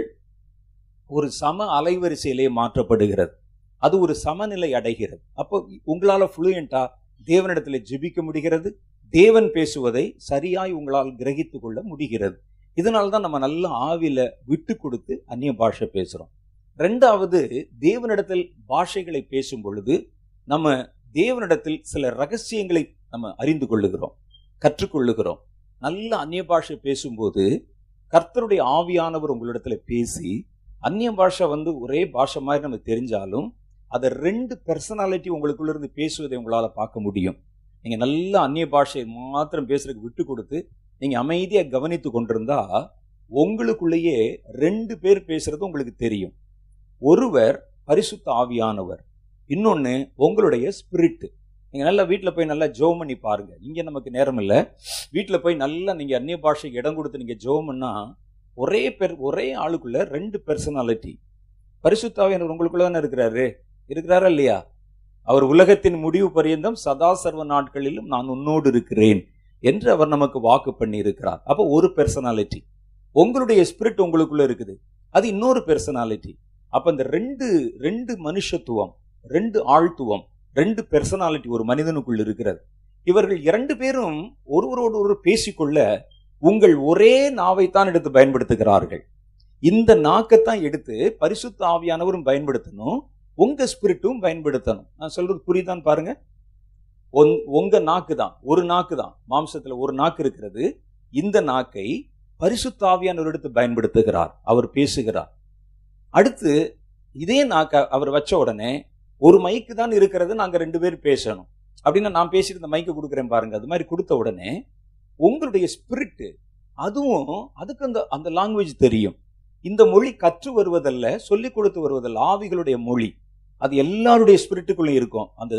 ஒரு சம அலைவரிசையிலே மாற்றப்படுகிறது அது ஒரு சமநிலை அடைகிறது அப்போ உங்களால ஃப்ளூயண்டா தேவனிடத்தில் ஜெபிக்க முடிகிறது தேவன் பேசுவதை சரியாய் உங்களால் கிரகித்து கொள்ள முடிகிறது இதனால தான் நம்ம நல்ல ஆவில விட்டு கொடுத்து அந்நிய பாஷை பேசுறோம் ரெண்டாவது தேவனிடத்தில் பாஷைகளை பேசும் பொழுது நம்ம தேவனிடத்தில் சில ரகசியங்களை நம்ம அறிந்து கொள்ளுகிறோம் கற்றுக்கொள்ளுகிறோம் நல்ல அந்நிய பாஷை பேசும்போது கர்த்தருடைய ஆவியானவர் உங்களிடத்துல பேசி அந்நிய பாஷை வந்து ஒரே பாஷை மாதிரி நம்ம தெரிஞ்சாலும் அதை ரெண்டு பெர்சனாலிட்டி உங்களுக்குள்ள இருந்து பேசுவதை உங்களால பார்க்க முடியும் நீங்க நல்ல அந்நிய பாஷையை மாத்திரம் பேசுறதுக்கு விட்டு கொடுத்து நீங்க அமைதியா கவனித்து கொண்டிருந்தா உங்களுக்குள்ளேயே ரெண்டு பேர் பேசுறது உங்களுக்கு தெரியும் ஒருவர் பரிசுத்த ஆவியானவர் இன்னொன்னு உங்களுடைய ஸ்பிரிட் நீங்க நல்லா வீட்ல போய் நல்லா ஜோம் பண்ணி பாருங்க இங்க நமக்கு நேரம் இல்ல வீட்ல போய் நல்லா நீங்க அந்நிய பாஷைக்கு இடம் கொடுத்து நீங்க ஜோம் பண்ணா ஒரே பேர் ஒரே ஆளுக்குள்ள ரெண்டு பெர்சனாலிட்டி பரிசுத்தாவியனர் உங்களுக்குள்ள தானே இருக்கிறாரு இருக்கிறாரா இல்லையா அவர் உலகத்தின் முடிவு பரியந்தம் சதா சர்வ நாட்களிலும் நான் உன்னோடு இருக்கிறேன் என்று அவர் நமக்கு வாக்கு பண்ணி இருக்கிறார் அப்போ ஒரு பெர்சனாலிட்டி உங்களுடைய ஸ்பிரிட் உங்களுக்குள்ள இருக்குது அது இன்னொரு பெர்சனாலிட்டி அப்ப இந்த ரெண்டு ரெண்டு மனுஷத்துவம் ரெண்டு ஆழ்த்துவம் ரெண்டு பெர்சனாலிட்டி ஒரு மனிதனுக்குள் இருக்கிறது இவர்கள் இரண்டு பேரும் ஒருவரோடு ஒருவர் பேசிக்கொள்ள உங்கள் ஒரே நாவைத்தான் எடுத்து பயன்படுத்துகிறார்கள் இந்த நாக்கைத்தான் எடுத்து பரிசுத்த ஆவியானவரும் பயன்படுத்தணும் உங்க ஸ்பிரிட்டும் பயன்படுத்தணும் நான் சொல்றது புரியுதான்னு பாருங்க உங்- உங்க நாக்கு தான் ஒரு நாக்கு தான் மாம்சத்துல ஒரு நாக்கு இருக்கிறது இந்த நாக்கை பரிசுத்த ஆவியானவர் எடுத்து பயன்படுத்துகிறார் அவர் பேசுகிறார் அடுத்து இதே நாக்க அவர் வச்ச உடனே ஒரு மைக்கு தான் இருக்கிறது நாங்க ரெண்டு பேர் பேசணும் அப்படின்னா நான் பேசிட்டு இந்த மைக்கு கொடுக்குறேன் பாருங்க அது மாதிரி கொடுத்த உடனே உங்களுடைய ஸ்பிரிட் அதுவும் அதுக்கு அந்த அந்த லாங்குவேஜ் தெரியும் இந்த மொழி கற்று வருவதல்ல சொல்லிக் கொடுத்து வருவதல்ல ஆவிகளுடைய மொழி அது எல்லாருடைய ஸ்பிரிட்டுக்குள்ளே இருக்கும் அந்த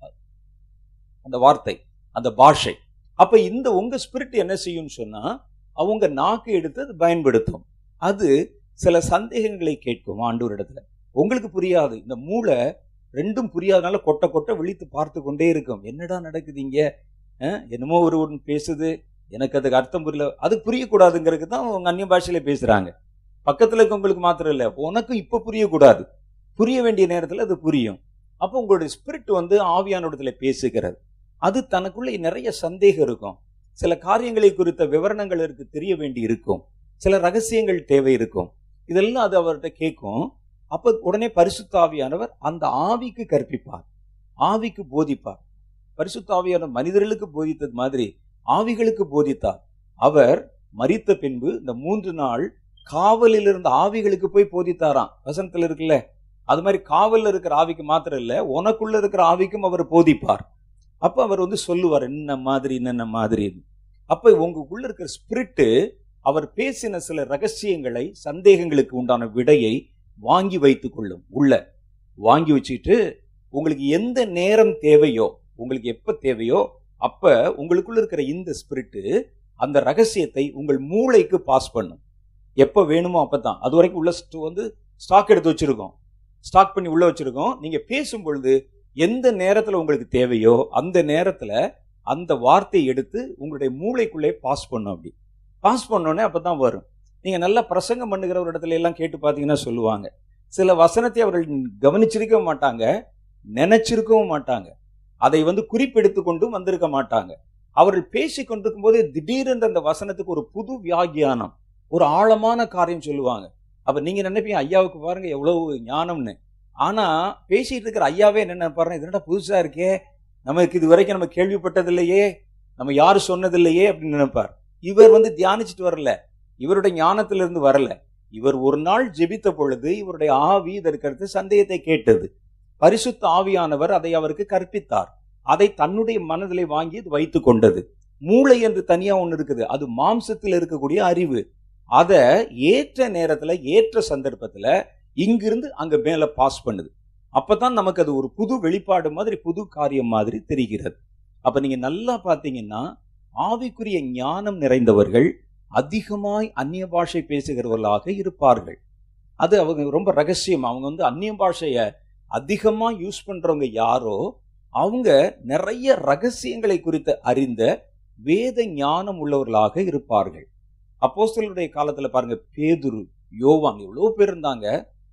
அந்த வார்த்தை அந்த பாஷை அப்ப இந்த உங்க ஸ்பிரிட் என்ன செய்யும்னு சொன்னா அவங்க நாக்கு எடுத்து அது பயன்படுத்தும் அது சில சந்தேகங்களை கேட்கும் ஆண்டவர் இடத்துல உங்களுக்கு புரியாது இந்த மூளை ரெண்டும் புரியாதனால கொட்ட கொட்ட விழித்து பார்த்து கொண்டே இருக்கும் என்னடா நடக்குது இங்க அஹ், என்னமோ ஒரு ஒன்று பேசுது எனக்கு அதுக்கு அர்த்தம் புரியல அது புரியக்கூடாதுங்கிறதுக்கு தான் அவங்க அந்நிய பாஷையில பேசுறாங்க பக்கத்துல இருக்கவங்களுக்கு மாத்திரம் இல்ல உனக்கும் இப்ப புரியக்கூடாது புரிய வேண்டிய நேரத்துல அது புரியும் அப்போ உங்களுடைய ஸ்பிரிட் வந்து ஆவியானோடத்துல பேசுகிறது அது தனக்குள்ள நிறைய சந்தேகம் இருக்கும் சில காரியங்களை குறித்த விவரணங்கள் இருக்கு தெரிய வேண்டி இருக்கும் சில ரகசியங்கள் தேவை இருக்கும் இதெல்லாம் அது அவர்கிட்ட கேட்கும் அப்ப உடனே பரிசுத்த ஆவியானவர் அந்த ஆவிக்கு கற்பிப்பார் ஆவிக்கு போதிப்பார் பரிசுத்த ஆவியானவர் மனிதர்களுக்கு போதித்தது மாதிரி ஆவிகளுக்கு போதித்தார் அவர் மரித்த பின்பு இந்த மூன்று நாள் காவலில் இருந்த ஆவிகளுக்கு போய் போதித்தாராம் வசனத்துல இருக்குல்ல அது மாதிரி காவல்ல இருக்கிற ஆவிக்கு மாத்திரம் இல்ல உனக்குள்ள இருக்கிற ஆவிக்கும் அவர் போதிப்பார் அப்ப அவர் வந்து சொல்லுவார் என்ன மாதிரி என்னென்ன மாதிரி அப்ப உங்களுக்குள்ள இருக்கிற ஸ்பிரிட்டு அவர் பேசின சில ரகசியங்களை சந்தேகங்களுக்கு உண்டான விடையை வாங்கி வைத்துக் கொள்ளும் உள்ள வாங்கி வச்சுட்டு உங்களுக்கு எந்த நேரம் தேவையோ உங்களுக்கு எப்ப தேவையோ அப்ப உங்களுக்குள்ள இருக்கிற இந்த ஸ்பிரிட்டு அந்த ரகசியத்தை உங்கள் மூளைக்கு பாஸ் பண்ணும் எப்ப வேணுமோ அப்பதான் அது வரைக்கும் உள்ள ஸ்ட்- வந்து ஸ்டாக் எடுத்து வச்சிருக்கோம் ஸ்டாக் பண்ணி உள்ள வச்சிருக்கோம் நீங்க பேசும் பொழுது எந்த நேரத்துல உங்களுக்கு தேவையோ அந்த நேரத்துல அந்த வார்த்தையை எடுத்து உங்களுடைய மூளைக்குள்ளே பாஸ் பண்ணும் அப்படி பாஸ் பண்ணோடனே அப்பதான் வரும் நீங்க நல்லா பிரசங்கம் பண்ணுகிற ஒரு இடத்துல எல்லாம் கேட்டு பார்த்தீங்கன்னா சொல்லுவாங்க சில வசனத்தை அவர்கள் கவனிச்சிருக்கவும் மாட்டாங்க நினைச்சிருக்கவும் மாட்டாங்க அதை வந்து குறிப்பெடுத்து கொண்டும் வந்திருக்க மாட்டாங்க அவர்கள் பேசி கொண்டிருக்கும் போது திடீரென்று அந்த வசனத்துக்கு ஒரு புது வியாகியானம் ஒரு ஆழமான காரியம் சொல்லுவாங்க அப்ப நீங்க நினைப்பீங்க ஐயாவுக்கு பாருங்க எவ்வளவு ஞானம்னு ஆனா பேசிட்டு இருக்கிற ஐயாவே என்ன நினைப்பாருன்னா இது என்னடா புதுசா இருக்கே நமக்கு இது வரைக்கும் நம்ம கேள்விப்பட்டதில்லையே நம்ம யாரும் சொன்னதில்லையே அப்படின்னு நினைப்பார் இவர் வந்து தியானிச்சுட்டு வரல இவருடைய ஞானத்திலிருந்து வரல இவர் ஒரு நாள் ஜெபித்த பொழுது இவருடைய ஆவி இதற்கடுத்து சந்தேகத்தை கேட்டது பரிசுத்த ஆவியானவர் அதை அவருக்கு கற்பித்தார் அதை தன்னுடைய மனதிலே வாங்கி இது வைத்துக் கொண்டது மூளை என்று தனியா ஒண்ணு இருக்குது அது மாம்சத்தில் இருக்கக்கூடிய அறிவு அதை ஏற்ற நேரத்துல ஏற்ற சந்தர்ப்பத்துல இங்கிருந்து அங்க மேல பாஸ் பண்ணுது அப்பதான் நமக்கு அது ஒரு புது வெளிப்பாடு மாதிரி புது காரியம் மாதிரி தெரிகிறது அப்ப நீங்க நல்லா பாத்தீங்கன்னா ஆவிக்குரிய ஞானம் நிறைந்தவர்கள் அதிகமாய் அந்நிய பாஷை பேசுகிறவர்களாக இருப்பார்கள் அது அவங்க ரொம்ப ரகசியம் அவங்க வந்து அந்நிய பாஷைய அதிகமா யூஸ் பண்றவங்க யாரோ அவங்க நிறைய ரகசியங்களை குறித்து அறிந்த வேத ஞானம் உள்ளவர்களாக இருப்பார்கள் அப்போஸ்தலருடைய காலத்துல பாருங்க பேதுரு யோவான் எவ்வளவு பேர் இருந்தாங்க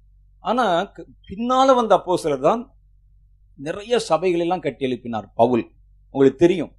ஆனா க- பின்னால வந்த அப்போஸ்தலர் தான் நிறைய சபைகள் எல்லாம் கட்டி எழுப்பினார் பவுல் உங்களுக்கு தெரியும்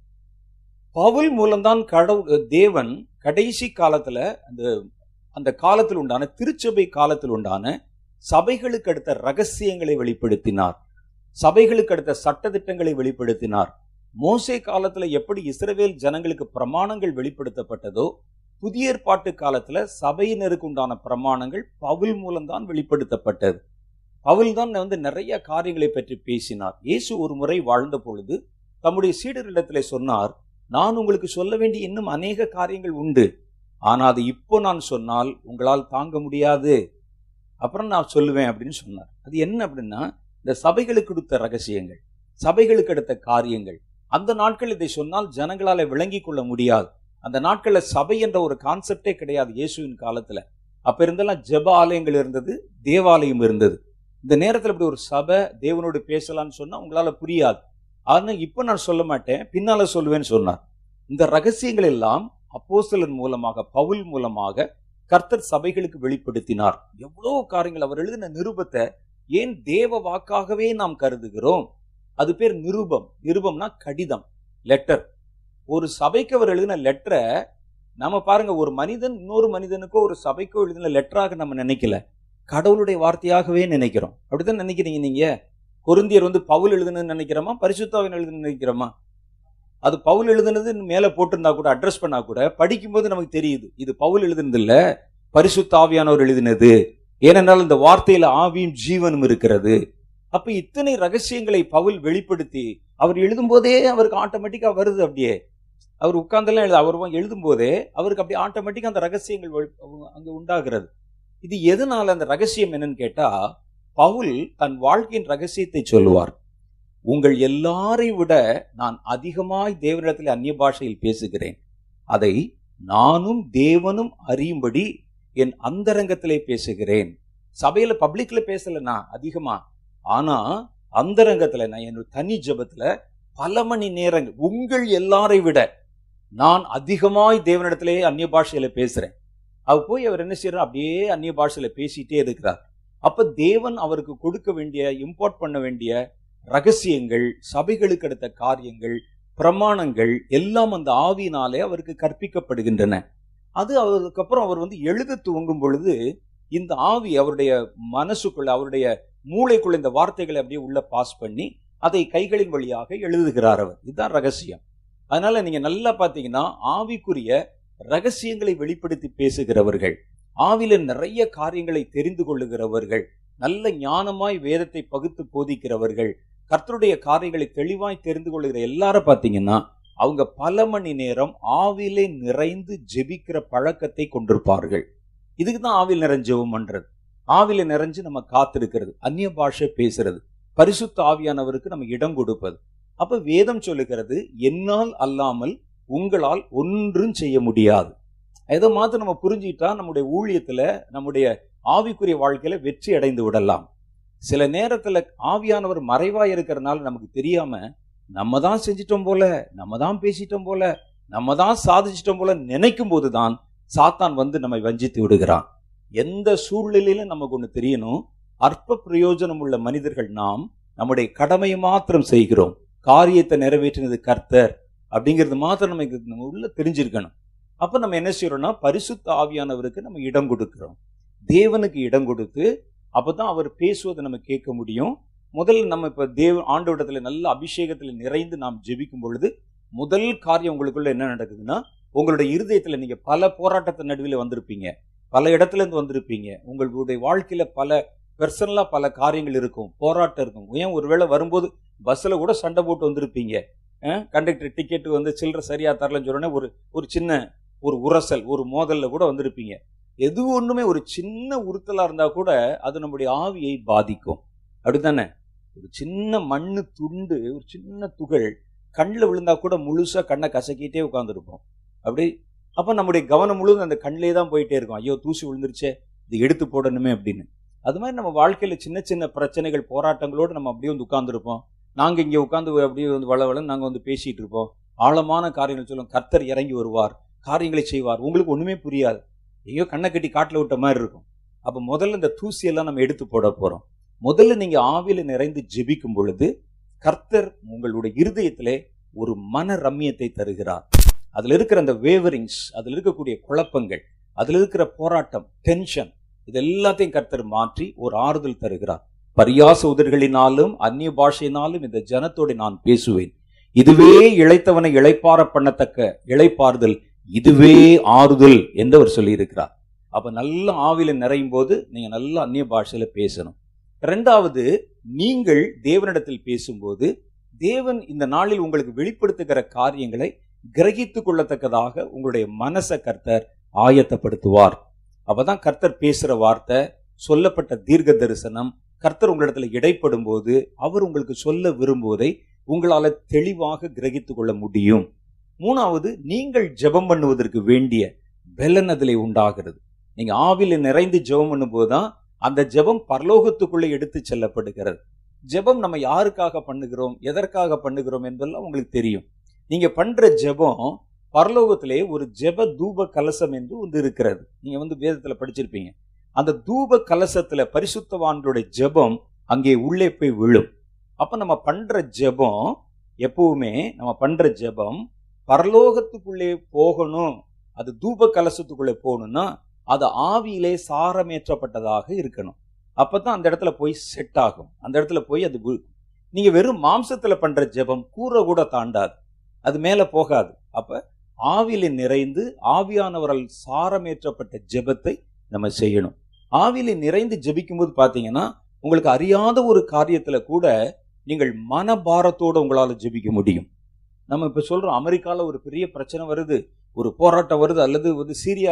பவுல் மூலம்தான் கடவுள் தேவன் கடைசி காலத்துல அந்த அந்த காலத்தில் உண்டான திருச்சபை காலத்தில் உண்டான சபைகளுக்கு அடுத்த ரகசியங்களை வெளிப்படுத்தினார் சபைகளுக்கு அடுத்த சட்டதிட்டங்களை வெளிப்படுத்தினார் மோசே காலத்துல எப்படி இஸ்ரவேல் ஜனங்களுக்கு பிரமாணங்கள் வெளிப்படுத்தப்பட்டதோ புதிய ஏற்பாட்டு காலத்துல சபையினருக்கு உண்டான பிரமாணங்கள் பவுல் மூலம்தான் வெளிப்படுத்தப்பட்டது பவுல் தான் வந்து நிறைய காரியங்களை பற்றி பேசினார் இயேசு ஒரு முறை வாழ்ந்த பொழுது தம்முடைய சீடரிடத்திலே சொன்னார் நான் உங்களுக்கு சொல்ல வேண்டிய இன்னும் அநேக காரியங்கள் உண்டு ஆனா அது இப்போ நான் சொன்னால் உங்களால் தாங்க முடியாது அப்புறம் நான் சொல்லுவேன் அப்படின்னு சொன்னார் அது என்ன அப்படின்னா இந்த சபைகளுக்கு கொடுத்த ரகசியங்கள் சபைகளுக்கு அடுத்த காரியங்கள் அந்த நாட்கள் இதை சொன்னால் ஜனங்களால விளங்கிக் கொள்ள முடியாது அந்த நாட்கள்ல சபை என்ற ஒரு கான்செப்டே கிடையாது இயேசுவின் காலத்துல அப்ப இருந்தெல்லாம் ஜெப ஆலயங்கள் இருந்தது தேவாலயம் இருந்தது இந்த நேரத்துல இப்படி ஒரு சபை தேவனோடு பேசலாம்னு சொன்னா உங்களால புரியாது ஆனா இப்ப நான் சொல்ல மாட்டேன் பின்னால சொல்லுவேன்னு சொன்னார் இந்த ரகசியங்கள் எல்லாம் அப்போஸ்தலன் மூலமாக பவுல் மூலமாக கர்த்தர் சபைகளுக்கு வெளிப்படுத்தினார் எவ்வளவு காரியங்கள் அவர் எழுதின நிருபத்தை ஏன் தேவ வாக்காகவே நாம் கருதுகிறோம் அது பேர் நிருபம் நிருபம்னா கடிதம் லெட்டர் ஒரு சபைக்கு அவர் எழுதின லெட்டரை நம்ம பாருங்க ஒரு மனிதன் இன்னொரு மனிதனுக்கோ ஒரு சபைக்கோ எழுதின லெட்டராக நம்ம நினைக்கல கடவுளுடைய வார்த்தையாகவே நினைக்கிறோம் அப்படித்தான் நினைக்கிறீங்க நீங்க கொருந்தியர் வந்து பவுல் எழுதுனதுன்னு நினைக்கிறோமா பரிசுத்தாவின் எழுதுன்னு நினைக்கிறோமா அது பவுல் எழுதுனது மேல போட்டிருந்தா கூட அட்ரஸ் பண்ணா கூட படிக்கும்போது நமக்கு தெரியுது இது பவுல் எழுதுனது இல்ல பரிசுத்த ஆவியானவர் எழுதினது ஏனென்றால் இந்த வார்த்தையில ஆவியும் ஜீவனும் இருக்கிறது அப்ப இத்தனை ரகசியங்களை பவுல் வெளிப்படுத்தி அவர் எழுதும்போதே அவருக்கு ஆட்டோமேட்டிக்கா வருது அப்படியே அவர் உட்கார்ந்தெல்லாம் எழுத அவர் எழுதும் போதே அவருக்கு அப்படியே ஆட்டோமேட்டிக்கா அந்த ரகசியங்கள் வெளி- அங்க உண்டாகிறது இது எதனால அந்த ரகசியம் என்னன்னு கேட்டா பவுல் தன் வாழ்க்கையின் ரகசியத்தை சொல்லுவார் உங்கள் எல்லாரை விட நான் அதிகமாய் தேவனிடத்தில் அந்நிய பாஷையில் பேசுகிறேன் அதை நானும் தேவனும் அறியும்படி என் அந்தரங்கத்திலே பேசுகிறேன் சபையில பப்ளிக்ல பேசல நான் அதிகமா ஆனா அந்தரங்கத்துல நான் என்னோட தனி ஜபத்துல பல மணி நேரங்கள் உங்கள் எல்லாரை விட நான் அதிகமாய் தேவனிடத்திலே அந்நிய பாஷையில பேசுறேன் அவ போய் அவர் என்ன செய்யறார் அப்படியே அந்நிய பாஷையில பேசிட்டே இருக்கிறார் அப்ப தேவன் அவருக்கு கொடுக்க வேண்டிய இம்போர்ட் பண்ண வேண்டிய ரகசியங்கள் சபைகளுக்கு அடுத்த காரியங்கள் பிரமாணங்கள் எல்லாம் அந்த ஆவியினாலே அவருக்கு கற்பிக்கப்படுகின்றன அது அவருக்கு அப்புறம் அவர் வந்து எழுத துவங்கும் பொழுது இந்த ஆவி அவருடைய மனசுக்குள்ள அவருடைய மூளைக்குள்ள இந்த வார்த்தைகளை அப்படியே உள்ள பாஸ் பண்ணி அதை கைகளின் வழியாக எழுதுகிறார் அவர் இதுதான் ரகசியம் அதனால நீங்க நல்லா பாத்தீங்கன்னா ஆவிக்குரிய ரகசியங்களை வெளிப்படுத்தி பேசுகிறவர்கள் ஆவில நிறைய காரியங்களை தெரிந்து கொள்ளுகிறவர்கள் நல்ல ஞானமாய் வேதத்தை பகுத்து போதிக்கிறவர்கள் கர்த்தருடைய காரியங்களை தெளிவாய் தெரிந்து கொள்ளுகிற எல்லாரும் பாத்தீங்கன்னா அவங்க பல மணி நேரம் ஆவிலே நிறைந்து ஜெபிக்கிற பழக்கத்தை கொண்டிருப்பார்கள் இதுக்கு தான் ஆவில் நிறைஞ்சவும் பண்றது ஆவில நிறைஞ்சு நம்ம காத்திருக்கிறது அந்நிய பாஷை பேசுறது பரிசுத்த ஆவியானவருக்கு நம்ம இடம் கொடுப்பது அப்ப வேதம் சொல்லுகிறது என்னால் அல்லாமல் உங்களால் ஒன்றும் செய்ய முடியாது இதை மாத்திரம் நம்ம புரிஞ்சுக்கிட்டா நம்முடைய ஊழியத்துல நம்முடைய ஆவிக்குரிய வாழ்க்கையில வெற்றி அடைந்து விடலாம் சில நேரத்துல ஆவியானவர் மறைவா இருக்கிறதுனால நமக்கு தெரியாம நம்ம தான் செஞ்சிட்டோம் போல நம்ம தான் பேசிட்டோம் போல நம்ம தான் சாதிச்சிட்டோம் போல நினைக்கும் போதுதான் சாத்தான் வந்து நம்மை வஞ்சித்து விடுகிறான் எந்த சூழ்நிலையிலும் நமக்கு ஒன்று தெரியணும் அற்ப பிரயோஜனம் உள்ள மனிதர்கள் நாம் நம்முடைய கடமையை மாத்திரம் செய்கிறோம் காரியத்தை நிறைவேற்றினது கர்த்தர் அப்படிங்கிறது மாத்திரம் நமக்கு நம்ம உள்ள தெரிஞ்சிருக்கணும் அப்ப நம்ம என்ன செய்யறோம்னா பரிசுத்த ஆவியானவருக்கு நம்ம இடம் கொடுக்கிறோம் தேவனுக்கு இடம் கொடுத்து அப்பதான் அவர் பேசுவதை நம்ம கேட்க முடியும் முதல்ல நம்ம இப்ப தேவ ஆண்டோடத்துல நல்ல அபிஷேகத்துல நிறைந்து நாம் ஜெபிக்கும் பொழுது முதல் காரியம் உங்களுக்குள்ள என்ன நடக்குதுன்னா உங்களுடைய இருதயத்துல நீங்க பல போராட்டத்தின் நடுவில் வந்திருப்பீங்க பல இடத்துல இருந்து வந்திருப்பீங்க உங்களுடைய வாழ்க்கையில பல பெர்சனலா பல காரியங்கள் இருக்கும் போராட்டம் இருக்கும் ஏன் ஒருவேளை வரும்போது பஸ்ல கூட சண்டை போட்டு வந்திருப்பீங்க கண்டக்டர் டிக்கெட் வந்து சில்லற சரியா தரலன்னு சொன்னோடனே ஒரு ஒரு சின்ன ஒரு உரசல் ஒரு மோதல்ல கூட வந்திருப்பீங்க எது ஒண்ணுமே ஒரு சின்ன உறுத்தலா இருந்தா கூட அது நம்முடைய ஆவியை பாதிக்கும் அப்படித்தானே ஒரு சின்ன மண்ணு துண்டு ஒரு சின்ன துகள் கண்ணில் விழுந்தா கூட முழுசா கண்ணை கசக்கிட்டே உட்காந்துருப்போம் அப்படி அப்ப நம்முடைய கவனம் முழுவதும் அந்த கண்ணிலே தான் போயிட்டே இருக்கும் ஐயோ தூசி விழுந்துருச்சே இது எடுத்து போடணுமே அப்படின்னு அது மாதிரி நம்ம வாழ்க்கையில சின்ன சின்ன பிரச்சனைகள் போராட்டங்களோடு நம்ம அப்படியே வந்து உட்கார்ந்துருப்போம் நாங்க இங்க உட்காந்து அப்படியே வந்து வளவளன்னு நாங்க வந்து பேசிட்டு இருப்போம் ஆழமான காரியங்கள் சொல்லுவோம் கர்த்தர் இறங்கி வருவார் காரியங்களை செய்வார் உங்களுக்கு ஒண்ணுமே புரியாது ஐயோ கண்ணை கட்டி காட்டுல விட்ட மாதிரி இருக்கும் அப்ப முதல்ல இந்த தூசியெல்லாம் நம்ம எடுத்து போட போறோம் முதல்ல நீங்க ஆவியில நிறைந்து ஜெபிக்கும் பொழுது கர்த்தர் உங்களுடைய இருதயத்திலே ஒரு மன ரம்மியத்தை தருகிறார் அதுல இருக்கிற அந்த வேவரிங்ஸ் அதுல இருக்கக்கூடிய குழப்பங்கள் அதுல இருக்கிற போராட்டம் டென்ஷன் இது எல்லாத்தையும் கர்த்தர் மாற்றி ஒரு ஆறுதல் தருகிறார் பரியாச உதர்களினாலும் அந்நிய பாஷையினாலும் இந்த ஜனத்தோடு நான் பேசுவேன் இதுவே இழைத்தவனை இழைப்பார பண்ணத்தக்க இழைப்பாறுதல் இதுவே ஆறுதல் என்று அவர் சொல்லியிருக்கிறார் அப்ப நல்ல ஆவில நிறையும் போது நீங்க நல்ல அந்நிய பாஷையில பேசணும் ரெண்டாவது நீங்கள் தேவனிடத்தில் பேசும்போது தேவன் இந்த நாளில் உங்களுக்கு வெளிப்படுத்துகிற காரியங்களை கிரகித்துக் கொள்ளத்தக்கதாக உங்களுடைய மனசை கர்த்தர் ஆயத்தப்படுத்துவார் அப்பதான் கர்த்தர் பேசுற வார்த்தை சொல்லப்பட்ட தீர்க்க தரிசனம் கர்த்தர் உங்களிடத்துல இடைப்படும் போது அவர் உங்களுக்கு சொல்ல விரும்புவதை உங்களால தெளிவாக கிரகித்துக் கொள்ள முடியும் மூணாவது நீங்கள் ஜெபம் பண்ணுவதற்கு வேண்டிய பெலன் அதிலே உண்டாகிறது நீங்க ஆவில நிறைந்து ஜெபம் பண்ணும் போதுதான் அந்த ஜெபம் பரலோகத்துக்குள்ளே எடுத்து செல்லப்படுகிறது ஜெபம் நம்ம யாருக்காக பண்ணுகிறோம் எதற்காக பண்ணுகிறோம் என்பதெல்லாம் உங்களுக்கு தெரியும் நீங்க பண்ற ஜெபம் பரலோகத்திலே ஒரு ஜெப தூப கலசம் என்று ஒன்று இருக்கிறது நீங்க வந்து வேதத்துல படிச்சிருப்பீங்க அந்த தூப கலசத்துல பரிசுத்தவான்களுடைய ஜெபம் அங்கே உள்ளே போய் விழும் அப்ப நம்ம பண்ற ஜெபம் எப்பவுமே நம்ம பண்ற ஜெபம் பரலோகத்துக்குள்ளே போகணும் அது தூப கலசத்துக்குள்ளே போகணும்னா அது ஆவியிலே சாரமேற்றப்பட்டதாக இருக்கணும் அப்பதான் அந்த இடத்துல போய் செட் ஆகும் அந்த இடத்துல போய் அது வி- நீங்க வெறும் மாம்சத்துல பண்ற ஜெபம் கூரை கூட தாண்டாது அது மேல போகாது அப்ப ஆவியில நிறைந்து ஆவியானவரால் சாரமேற்றப்பட்ட ஜெபத்தை நம்ம செய்யணும் ஆவியில நிறைந்து ஜெபிக்கும்போது பாத்தீங்கன்னா உங்களுக்கு அறியாத ஒரு காரியத்துல கூட நீங்கள் மனபாரத்தோட உங்களால ஜெபிக்க முடியும் நம்ம இப்ப சொல்றோம் அமெரிக்கால ஒரு பெரிய பிரச்சனை வருது ஒரு போராட்டம் வருது அல்லது வந்து சீரியால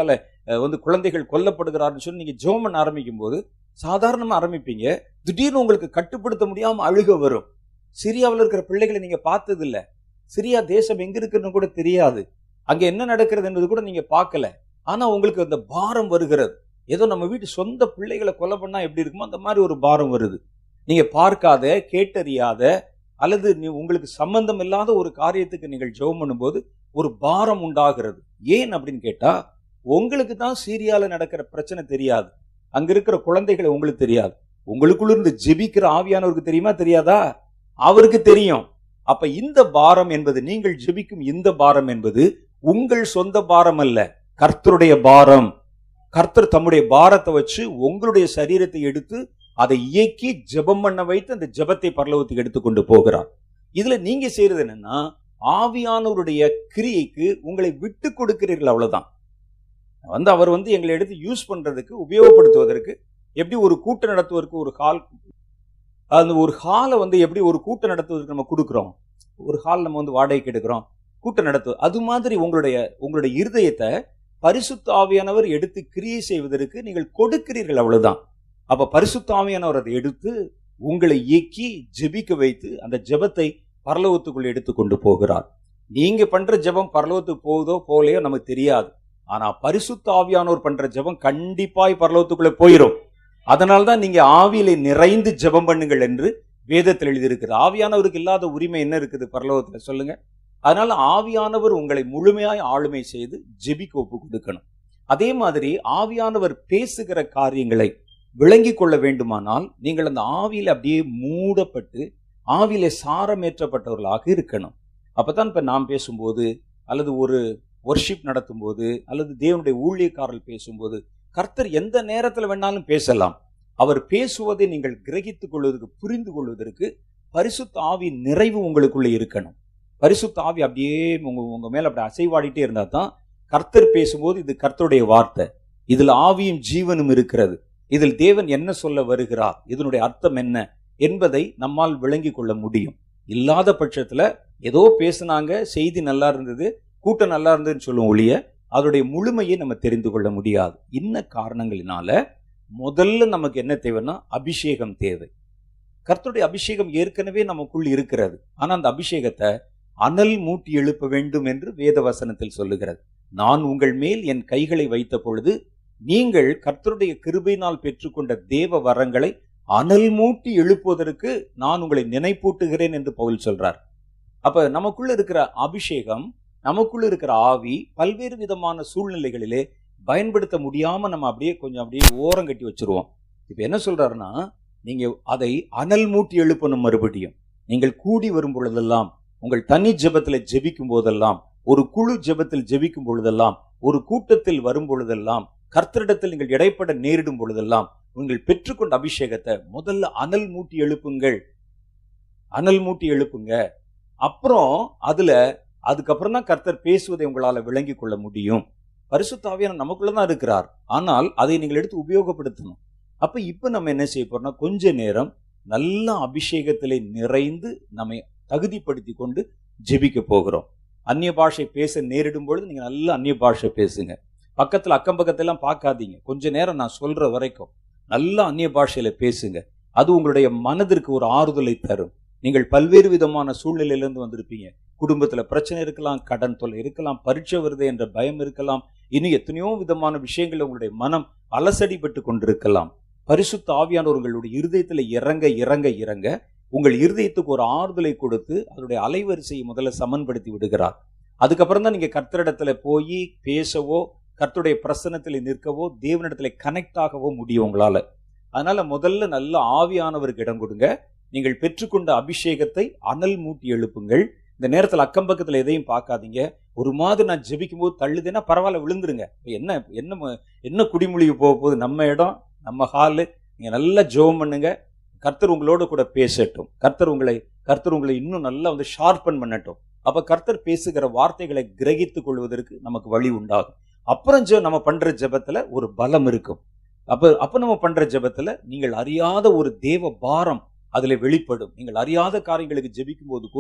அஹ், வந்து குழந்தைகள் கொல்லப்படுகிறார்னு சொல்லி நீங்க ஜெபம் பண்ண ஆரம்பிக்கும் போது சாதாரணமா ஆரம்பிப்பீங்க திடீர்னு உங்களுக்கு கட்டுப்படுத்த முடியாம அழுக வரும் சிரியாவில் இருக்கிற பிள்ளைகளை நீங்க பார்த்தது இல்ல சிரியா தேசம் எங்க இருக்குன்னு கூட தெரியாது அங்க என்ன நடக்கிறது என்பது கூட நீங்க பார்க்கல ஆனா உங்களுக்கு அந்த பாரம் வருகிறது ஏதோ நம்ம வீட்டு சொந்த பிள்ளைகளை கொலை பண்ணா எப்படி இருக்குமோ அந்த மாதிரி ஒரு பாரம் வருது நீங்க பார்க்காத கேட்டறியாத அல்லது நீ உங்களுக்கு சம்பந்தம் இல்லாத ஒரு காரியத்துக்கு நீங்கள் ஜெபம் பண்ணும்போது ஒரு பாரம் உண்டாகிறது ஏன் அப்படின்னு கேட்டா உங்களுக்கு தான் சீரியால நடக்கிற பிரச்சனை தெரியாது அங்க இருக்கிற குழந்தைகளை உங்களுக்கு தெரியாது உங்களுக்குள்ள இருந்து ஜெபிக்கிற ஆவியானவருக்கு தெரியுமா தெரியாதா அவருக்கு தெரியும் அப்ப இந்த பாரம் என்பது நீங்கள் ஜெபிக்கும் இந்த பாரம் என்பது உங்கள் சொந்த பாரம் அல்ல கர்த்தருடைய பாரம் கர்த்தர் தம்முடைய பாரத்தை வச்சு உங்களுடைய சரீரத்தை எடுத்து அதை இயக்கி ஜெபம் பண்ண வைத்து அந்த ஜெபத்தை பரலோகத்துக்கு எடுத்துக்கொண்டு போகிறார் இதுல நீங்க செய்யறது என்னன்னா ஆவியானவருடைய கிரியைக்கு உங்களை விட்டு கொடுக்கிறீர்கள் அவ்வளவுதான் வந்து அவர் வந்து எங்களை எடுத்து யூஸ் பண்றதுக்கு உபயோகப்படுத்துவதற்கு எப்படி ஒரு கூட்டம் நடத்துவதற்கு ஒரு ஹால் அந்த ஒரு ஹாலை வந்து எப்படி ஒரு கூட்டம் நடத்துவதற்கு நம்ம கொடுக்குறோம் ஒரு ஹால் நம்ம வந்து வாடகைக்கு எடுக்கிறோம் கூட்டம் நடத்து அது மாதிரி உங்களுடைய உங்களுடைய இருதயத்தை பரிசுத்த ஆவியானவர் எடுத்து கிரியை செய்வதற்கு நீங்கள் கொடுக்கிறீர்கள் அவ்வளவுதான் அப்ப பரிசுத்த ஆவியானவர் அதை எடுத்து உங்களை இயக்கி ஜெபிக்க வைத்து அந்த ஜெபத்தை பரலோகத்துக்குள் எடுத்து கொண்டு போகிறார் நீங்க பண்ற ஜெபம் பரலோகத்துக்கு போகுதோ போகலையோ நமக்கு தெரியாது ஆனா பரிசுத்த ஆவியானவர் பண்ற ஜெபம் கண்டிப்பாய் பரலோகத்துக்குள்ள போயிடும் அதனால தான் நீங்க ஆவியிலே நிறைந்து ஜெபம் பண்ணுங்கள் என்று வேதத்தில் எழுதியிருக்குது ஆவியானவருக்கு இல்லாத உரிமை என்ன இருக்குது பரலோகத்துல சொல்லுங்க அதனால ஆவியானவர் உங்களை முழுமையாய் ஆளுமை செய்து ஜெபிக்க ஒப்பு கொடுக்கணும் அதே மாதிரி ஆவியானவர் பேசுகிற காரியங்களை விளங்கி கொள்ள வேண்டுமானால் நீங்கள் அந்த ஆவியில அப்படியே மூடப்பட்டு ஆவியிலே சாரமேற்றப்பட்டவர்களாக இருக்கணும் அப்பதான் இப்ப நாம் பேசும்போது அல்லது ஒரு ஒர்ஷிப் நடத்தும்போது அல்லது தேவனுடைய ஊழியக்காரர்கள் பேசும்போது கர்த்தர் எந்த நேரத்தில் வேணாலும் பேசலாம் அவர் பேசுவதை நீங்கள் கிரகித்துக் கொள்வதற்கு புரிந்து கொள்வதற்கு பரிசுத்த ஆவி நிறைவு உங்களுக்குள்ள இருக்கணும் பரிசுத்த ஆவி அப்படியே உங்க உங்க மேல அப்படி அசைவாடிட்டே இருந்தா தான் கர்த்தர் பேசும்போது இது கர்த்தருடைய வார்த்தை இதில் ஆவியும் ஜீவனும் இருக்கிறது இதில் தேவன் என்ன சொல்ல வருகிறார் இதனுடைய அர்த்தம் என்ன என்பதை நம்மால் விளங்கி கொள்ள முடியும் இல்லாத பட்சத்துல ஏதோ பேசுனாங்க செய்தி நல்லா இருந்தது கூட்டம் நல்லா இருந்ததுன்னு சொல்லுவோம் ஒழிய அதோடைய முழுமையை நம்ம தெரிந்து கொள்ள முடியாது இன்ன காரணங்களினால முதல்ல நமக்கு என்ன தேவைன்னா அபிஷேகம் தேவை கர்த்தருடைய அபிஷேகம் ஏற்கனவே நமக்குள் இருக்கிறது ஆனா அந்த அபிஷேகத்தை அனல் மூட்டி எழுப்ப வேண்டும் என்று வேத வசனத்தில் சொல்லுகிறது நான் உங்கள் மேல் என் கைகளை வைத்த பொழுது நீங்கள் கர்த்தருடைய கிருபையினால் பெற்றுக்கொண்ட தேவ வரங்களை அனல் மூட்டி எழுப்புவதற்கு நான் உங்களை நினைப்பூட்டுகிறேன் என்று பவுல் சொல்றார் அப்ப நமக்குள்ள இருக்கிற அபிஷேகம் நமக்குள்ள இருக்கிற ஆவி பல்வேறு விதமான சூழ்நிலைகளிலே பயன்படுத்த முடியாம நம்ம அப்படியே கொஞ்சம் அப்படியே ஓரம் கட்டி வச்சிருவோம் இப்ப என்ன சொல்றாருன்னா நீங்க அதை அனல் மூட்டி எழுப்பணும் மறுபடியும் நீங்கள் கூடி வரும் பொழுதெல்லாம் உங்கள் தனி ஜெபத்தில் ஜெபிக்கும் போதெல்லாம் ஒரு குழு ஜெபத்தில் ஜெபிக்கும் பொழுதெல்லாம் ஒரு கூட்டத்தில் வரும் பொழுதெல்லாம் கர்த்தரிடத்தில் நீங்கள் இடைப்பட நேரிடும் பொழுதெல்லாம் நீங்கள் பெற்றுக்கொண்ட அபிஷேகத்தை முதல்ல அனல் மூட்டி எழுப்புங்கள் அனல் மூட்டி எழுப்புங்க அப்புறம் அதுல அதுக்கப்புறம் தான் கர்த்தர் பேசுவதை உங்களால விளங்கி கொள்ள முடியும் பரிசுத்தாவியான நமக்குள்ள தான் இருக்கிறார் ஆனால் அதை நீங்கள் எடுத்து உபயோகப்படுத்தணும் அப்ப இப்ப நம்ம என்ன செய்ய போறோம்னா கொஞ்ச நேரம் நல்ல அபிஷேகத்திலே நிறைந்து நம்மை தகுதிப்படுத்தி கொண்டு ஜெபிக்க போகிறோம் அந்நிய பாஷை பேச நேரிடும் பொழுது நீங்க நல்ல அந்நிய பாஷை பேசுங்க பக்கத்துல அக்கம் பக்கத்தெல்லாம் பார்க்காதீங்க கொஞ்ச நேரம் நான் சொல்ற வரைக்கும் நல்ல அந்நிய பாஷையில பேசுங்க அது உங்களுடைய மனதிற்கு ஒரு ஆறுதலை தரும் நீங்கள் பல்வேறு விதமான சூழ்நிலையிலிருந்து வந்திருப்பீங்க குடும்பத்துல பிரச்சனை இருக்கலாம் கடன் தொல்லை இருக்கலாம் பரீட்சை வருது என்ற பயம் இருக்கலாம் இன்னும் எத்தனையோ விதமான விஷயங்கள் உங்களுடைய மனம் அலசடிப்பட்டு கொண்டிருக்கலாம் பரிசுத்த ஆவியானவர் உங்களுடைய இருதயத்துல இறங்க இறங்க இறங்க உங்கள் இருதயத்துக்கு ஒரு ஆறுதலை கொடுத்து அதனுடைய அலைவரிசையை முதல்ல சமன்படுத்தி விடுகிறார் அதுக்கப்புறம் தான் நீங்க கர்த்தரிடத்துல போய் பேசவோ கர்த்தருடைய பிரசனத்தில் நிற்கவோ தேவனிடத்துல கனெக்ட் ஆகவோ முடியும் உங்களால அதனால முதல்ல நல்ல ஆவியானவருக்கு இடம் கொடுங்க நீங்கள் பெற்றுக்கொண்ட அபிஷேகத்தை அனல் மூட்டி எழுப்புங்கள் இந்த நேரத்தில் அக்கம் பக்கத்தில் எதையும் பார்க்காதீங்க ஒரு மாதிரி நான் ஜெபிக்கும் போது தள்ளுதுன்னா பரவாயில்ல விழுந்துருங்க இப்ப என்ன என்ன ம- என்ன குடிமொழிக்கு போக போகுது நம்ம இடம் நம்ம ஹாலு நீங்க நல்லா ஜெபம் பண்ணுங்க கர்த்தர் உங்களோட கூட பேசட்டும் கர்த்தர் உங்களை கர்த்தர் உங்களை இன்னும் நல்லா வந்து ஷார்பன் பண்ணட்டும் அப்ப கர்த்தர் பேசுகிற வார்த்தைகளை கிரகித்துக் கொள்வதற்கு நமக்கு வழி உண்டாகும் அப்புறம் ஜெ- நம்ம பண்ற ஜெபத்துல ஒரு பலம் இருக்கும் அப்ப அப்ப நம்ம பண்ற ஜெபத்துல நீங்கள் அறியாத ஒரு தேவ பாரம் அதுல வெளிப்படும் நீங்கள் அறியாத காரியங்களுக்கு ஜெபிக்கும் போது கூட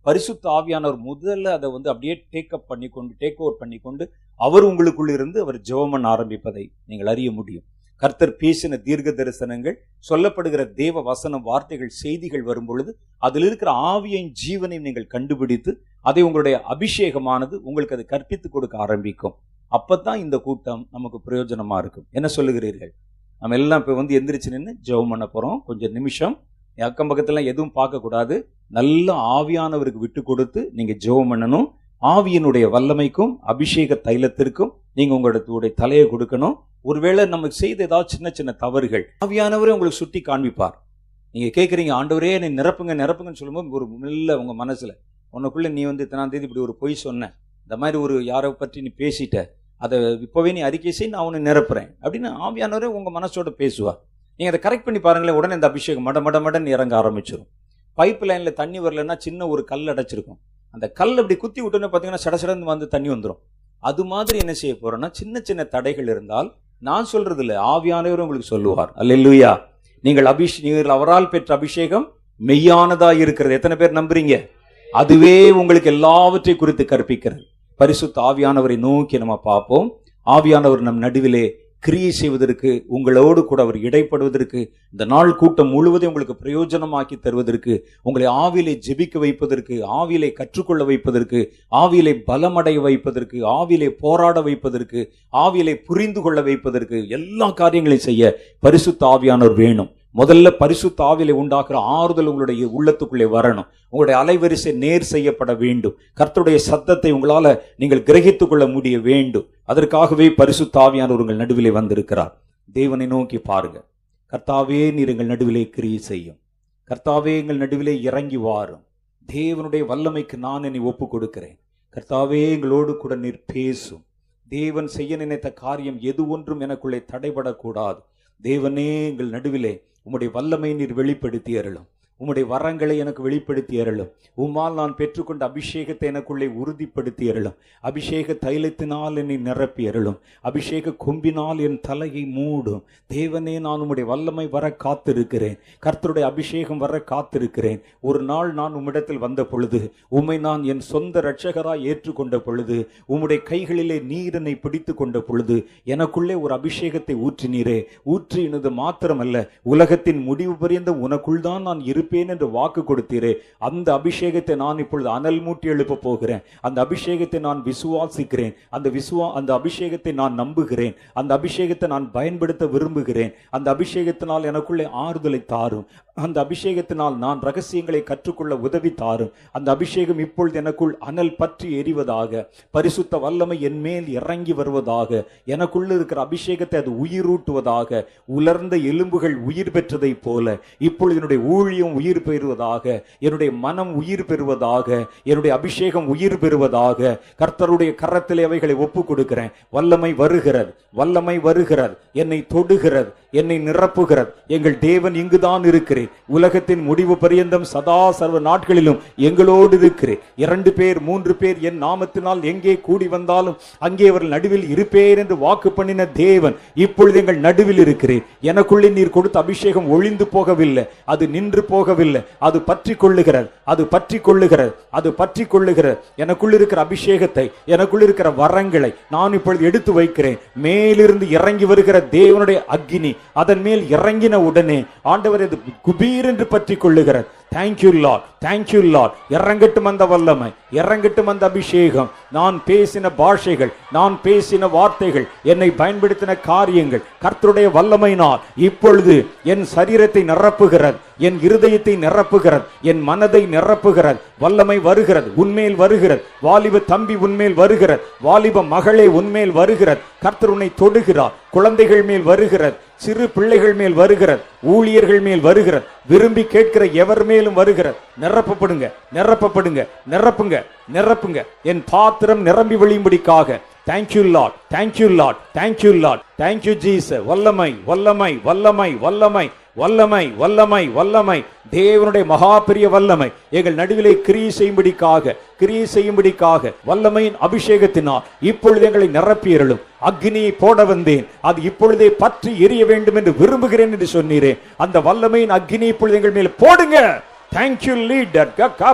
பரிசுத்த ஆவியானவர் முதல்ல அதை வந்து அப்படியே டேக் அப் பண்ணி கொண்டு டேக் ஓவர் பண்ணி கொண்டு அவர் உங்களுக்குள்ள இருந்து அவர் ஜெபம் பண்ண ஆரம்பிப்பதை நீங்கள் அறிய முடியும் கர்த்தர் பேசின தீர்க்க தரிசனங்கள் சொல்லப்படுகிற தேவ வசனம் வார்த்தைகள் செய்திகள் வரும் பொழுது அதில் இருக்கிற ஆவியின் ஜீவனையும் நீங்கள் கண்டுபிடித்து அதை உங்களுடைய அபிஷேகமானது உங்களுக்கு அதை கற்பித்துக் கொடுக்க ஆரம்பிக்கும் அப்பதான் இந்த கூட்டம் நமக்கு பிரயோஜனமா இருக்கும் என்ன சொல்லுகிறீர்கள் நம்ம எல்லாம் இப்போ வந்து எந்திரிச்சு நின்று ஜெபம் பண்ண போறோம் கொஞ்சம் நிமிஷம் அக்கம் பக்கத்துல எதுவும் பார்க்கக்கூடாது நல்ல ஆவியானவருக்கு விட்டு கொடுத்து நீங்க ஜெபம் பண்ணணும் ஆவியினுடைய வல்லமைக்கும் அபிஷேக தைலத்திற்கும் நீங்க உங்களுடைய தலையை கொடுக்கணும் ஒருவேளை நமக்கு செய்த ஏதாவது சின்ன சின்ன தவறுகள் ஆவியானவரே உங்களுக்கு சுட்டி காண்பிப்பார் நீங்க கேட்குறீங்க ஆண்டவரே என்னை நிரப்புங்க நிரப்புங்கன்னு சொல்லும்போது ஒரு மெல்ல உங்க மனசுல உனக்குள்ள நீ வந்து இத்தனாம் தேதி இப்படி ஒரு பொய் சொன்ன இந்த மாதிரி ஒரு யாரை பற்றி நீ பேசிட்ட அதை இப்போவே நீ அறிக்கை செய் நான் உன்னை நிரப்புறேன் அப்படின்னு ஆவியானவரே உங்க மனசோட பேசுவார் நீங்க அதை கரெக்ட் பண்ணி பாருங்களேன் உடனே இந்த அபிஷேகம் மட மட மடன்னு இறங்க ஆரம்பிச்சிடும் பைப் லைன்ல தண்ணி வரலன்னா சின்ன ஒரு கல் அடைச்சிருக்கும் அந்த கல் அப்படி குத்தி விட்டோன்னே பார்த்தீங்கன்னா சட சடன்னு வந்து தண்ணி வந்துடும் அது மாதிரி என்ன செய்ய போறோம்னா சின்ன சின்ன தடைகள் இருந்தால் நான் சொல்றது இல்லை ஆவியானவர் உங்களுக்கு சொல்லுவார் அல்லேலூயா நீங்கள் அபிஷ் நீங்கள் அவரால் பெற்ற அபிஷேகம் மெய்யானதா இருக்கிறது எத்தனை பேர் நம்புறீங்க அதுவே உங்களுக்கு எல்லாவற்றை குறித்து கற்பிக்கிறது பரிசுத்த ஆவியானவரை நோக்கி நம்ம பார்ப்போம் ஆவியானவர் நம் நடுவிலே கிரியை செய்வதற்கு உங்களோடு கூட அவர் இடைப்படுவதற்கு இந்த நாள் கூட்டம் முழுவதும் உங்களுக்கு பிரயோஜனமாக்கி தருவதற்கு உங்களை ஆவிலை ஜெபிக்க வைப்பதற்கு ஆவிலை கற்றுக்கொள்ள வைப்பதற்கு ஆவிலை பலமடைய வைப்பதற்கு ஆவிலை போராட வைப்பதற்கு ஆவிலை புரிந்து கொள்ள வைப்பதற்கு எல்லா காரியங்களையும் செய்ய பரிசுத்த ஆவியானவர் வேணும் முதல்ல பரிசுத்த ஆவிலை உண்டாக்குற ஆறுதல் உங்களுடைய உள்ளத்துக்குள்ளே வரணும் உங்களுடைய அலைவரிசை நேர் செய்யப்பட வேண்டும் கர்த்தருடைய சத்தத்தை உங்களால நீங்கள் கிரகித்துக் கொள்ள முடிய வேண்டும் அதற்காகவே பரிசுத்த ஆவியானவர் உங்கள் நடுவிலே வந்திருக்கிறார் தேவனை நோக்கி பாருங்க கர்த்தாவே நீர் எங்கள் நடுவிலே கிரியை செய்யும் கர்த்தாவே எங்கள் நடுவிலே இறங்கி வாரும் தேவனுடைய வல்லமைக்கு நான் என்னை ஒப்பு கொடுக்கிறேன் கர்த்தாவே எங்களோடு கூட நீர் பேசும் தேவன் செய்ய நினைத்த காரியம் எது ஒன்றும் எனக்குள்ளே தடைபடக்கூடாது தேவனே எங்கள் நடுவிலே உம்முடைய வல்லமை நீர் வெளிப்படுத்தி அருளும் உம்முடைய வரங்களை எனக்கு வெளிப்படுத்தி அருளும் உம்மால் நான் பெற்றுக்கொண்ட அபிஷேகத்தை எனக்குள்ளே உறுதிப்படுத்தி அருளும் அபிஷேக தைலத்தினால் என்னை நிரப்பி அருளும் அபிஷேக கொம்பினால் என் தலையை மூடும் தேவனே நான் உம்முடைய வல்லமை வர காத்திருக்கிறேன் கர்த்தருடைய அபிஷேகம் வர காத்திருக்கிறேன் ஒரு நாள் நான் உம்மிடத்தில் வந்த பொழுது உம்மை நான் என் சொந்த இரட்சகராய் ஏற்றுக்கொண்ட பொழுது உம்முடைய கைகளிலே நீர் என்னை பிடித்து கொண்ட பொழுது எனக்குள்ளே ஒரு அபிஷேகத்தை ஊற்றினீரே ஊற்றினது மாத்திரமல்ல உலகத்தின் முடிவு பரியந்த உனக்குள் தான் நான் இருப்பேன் என்று வாக்கு கொடுத்தீரே அந்த அபிஷேகத்தை நான் இப்பொழுது அனல் மூட்டி எழுப்ப போகிறேன் அந்த அபிஷேகத்தை நான் விசுவாசிக்கிறேன் அந்த விசுவா அந்த அபிஷேகத்தை நான் நம்புகிறேன் அந்த அபிஷேகத்தை நான் பயன்படுத்த விரும்புகிறேன் அந்த அபிஷேகத்தினால் எனக்குள்ளே ஆறுதலை தாரும் அந்த அபிஷேகத்தினால் நான் ரகசியங்களை கற்றுக்கொள்ள உதவி தாரும் அந்த அபிஷேகம் இப்பொழுது எனக்குள் அனல் பற்றி எரிவதாக பரிசுத்த வல்லமை என் மேல் இறங்கி வருவதாக எனக்குள்ள இருக்கிற அபிஷேகத்தை அது உயிரூட்டுவதாக உலர்ந்த எலும்புகள் உயிர் பெற்றதைப் போல இப்பொழுது என்னுடைய ஊழியம் உயிர் பெறுவதாக என்னுடைய மனம் உயிர் பெறுவதாக என்னுடைய அபிஷேகம் உயிர் பெறுவதாக கர்த்தருடைய கரத்திலே அவைகளை ஒப்பு கொடுக்கிறேன் வல்லமை வருகிறது வல்லமை வருகிறது என்னை தொடுகிறது என்னை நிரப்புகிறது எங்கள் தேவன் இங்குதான் இருக்கிறேன் உலகத்தின் முடிவு பரியந்தம் சதா சர்வ நாட்களிலும் எங்களோடு இருக்கிறேன் இரண்டு பேர் மூன்று பேர் என் நாமத்தினால் எங்கே கூடி வந்தாலும் அங்கே அவர்கள் நடுவில் இருப்பேன் என்று வாக்கு பண்ணின தேவன் இப்பொழுது எங்கள் நடுவில் இருக்கிறேன் எனக்குள்ளே நீர் கொடுத்த அபிஷேகம் ஒழிந்து போகவில்லை அது நின்று போகவில்லை அது பற்றி கொள்ளுகிறது அது பற்றி கொள்ளுகிறது அது பற்றி கொள்ளுகிறது எனக்குள்ள இருக்கிற அபிஷேகத்தை எனக்குள்ள இருக்கிற வரங்களை நான் இப்பொழுது எடுத்து வைக்கிறேன் மேலிருந்து இறங்கி வருகிற தேவனுடைய அக்கினி அதன் மேல் இறங்கின உடனே ஆண்டவர் அது குபீர் என்று பற்றி கொள்ளுகிறது தேங்க்யூ லார்ட் தேங்க்யூ லார்ட் இறங்கட்டும் அந்த வல்லமை இறங்கட்டும் அந்த அபிஷேகம் நான் பேசின பாஷைகள் நான் பேசின வார்த்தைகள் என்னை பயன்படுத்தின காரியங்கள் கர்த்தருடைய வல்லமையினால் இப்பொழுது என் சரீரத்தை நிரப்புகிறது என் இருதயத்தை நிரப்புகிறது என் மனதை நிரப்புகிறது வல்லமை வருகிறது உன்மேல் வருகிறது வாலிப தம்பி உன்மேல் வருகிறது வாலிப மகளே உன்மேல் வருகிறது கர்த்தர் உன்னை தொடுகிறார் குழந்தைகள் மேல் வருகிறது சிறு பிள்ளைகள் மேல் வருகிறது ஊழியர்கள் மேல் வருகிறது விரும்பி கேட்கிற எவர் மேலும் வருகிறது நிரப்பப்படுங்க நிரப்பப்படுங்க நிரப்புங்க நிரப்புங்க என் பாத்திரம் நிரம்பி வழியும்படிக்காக thank you Lord thank you Lord thank you Lord thank you Jesus வல்லமை வல்லமை வல்லமை வல்லமை வல்லமை வல்லமை வல்லமை தேவனுடைய மகா பெரிய வல்லமை எங்கள் நடுவிலே கிரியை செய்யும்படிக்காக கிரியை செய்யும்படிக்காக வல்லமையின் அபிஷேகத்தினால் இப்பொழுது எங்களை நிரப்பியருளும் அக்னியை போட வந்தேன் அது இப்பொழுதே பற்றி எரிய வேண்டும் என்று விரும்புகிறேன் என்று சொன்னீரே அந்த வல்லமையின் அக்னி இப்பொழுது எங்கள் மேல் போடுங்க தேங்க்யூ லீடர்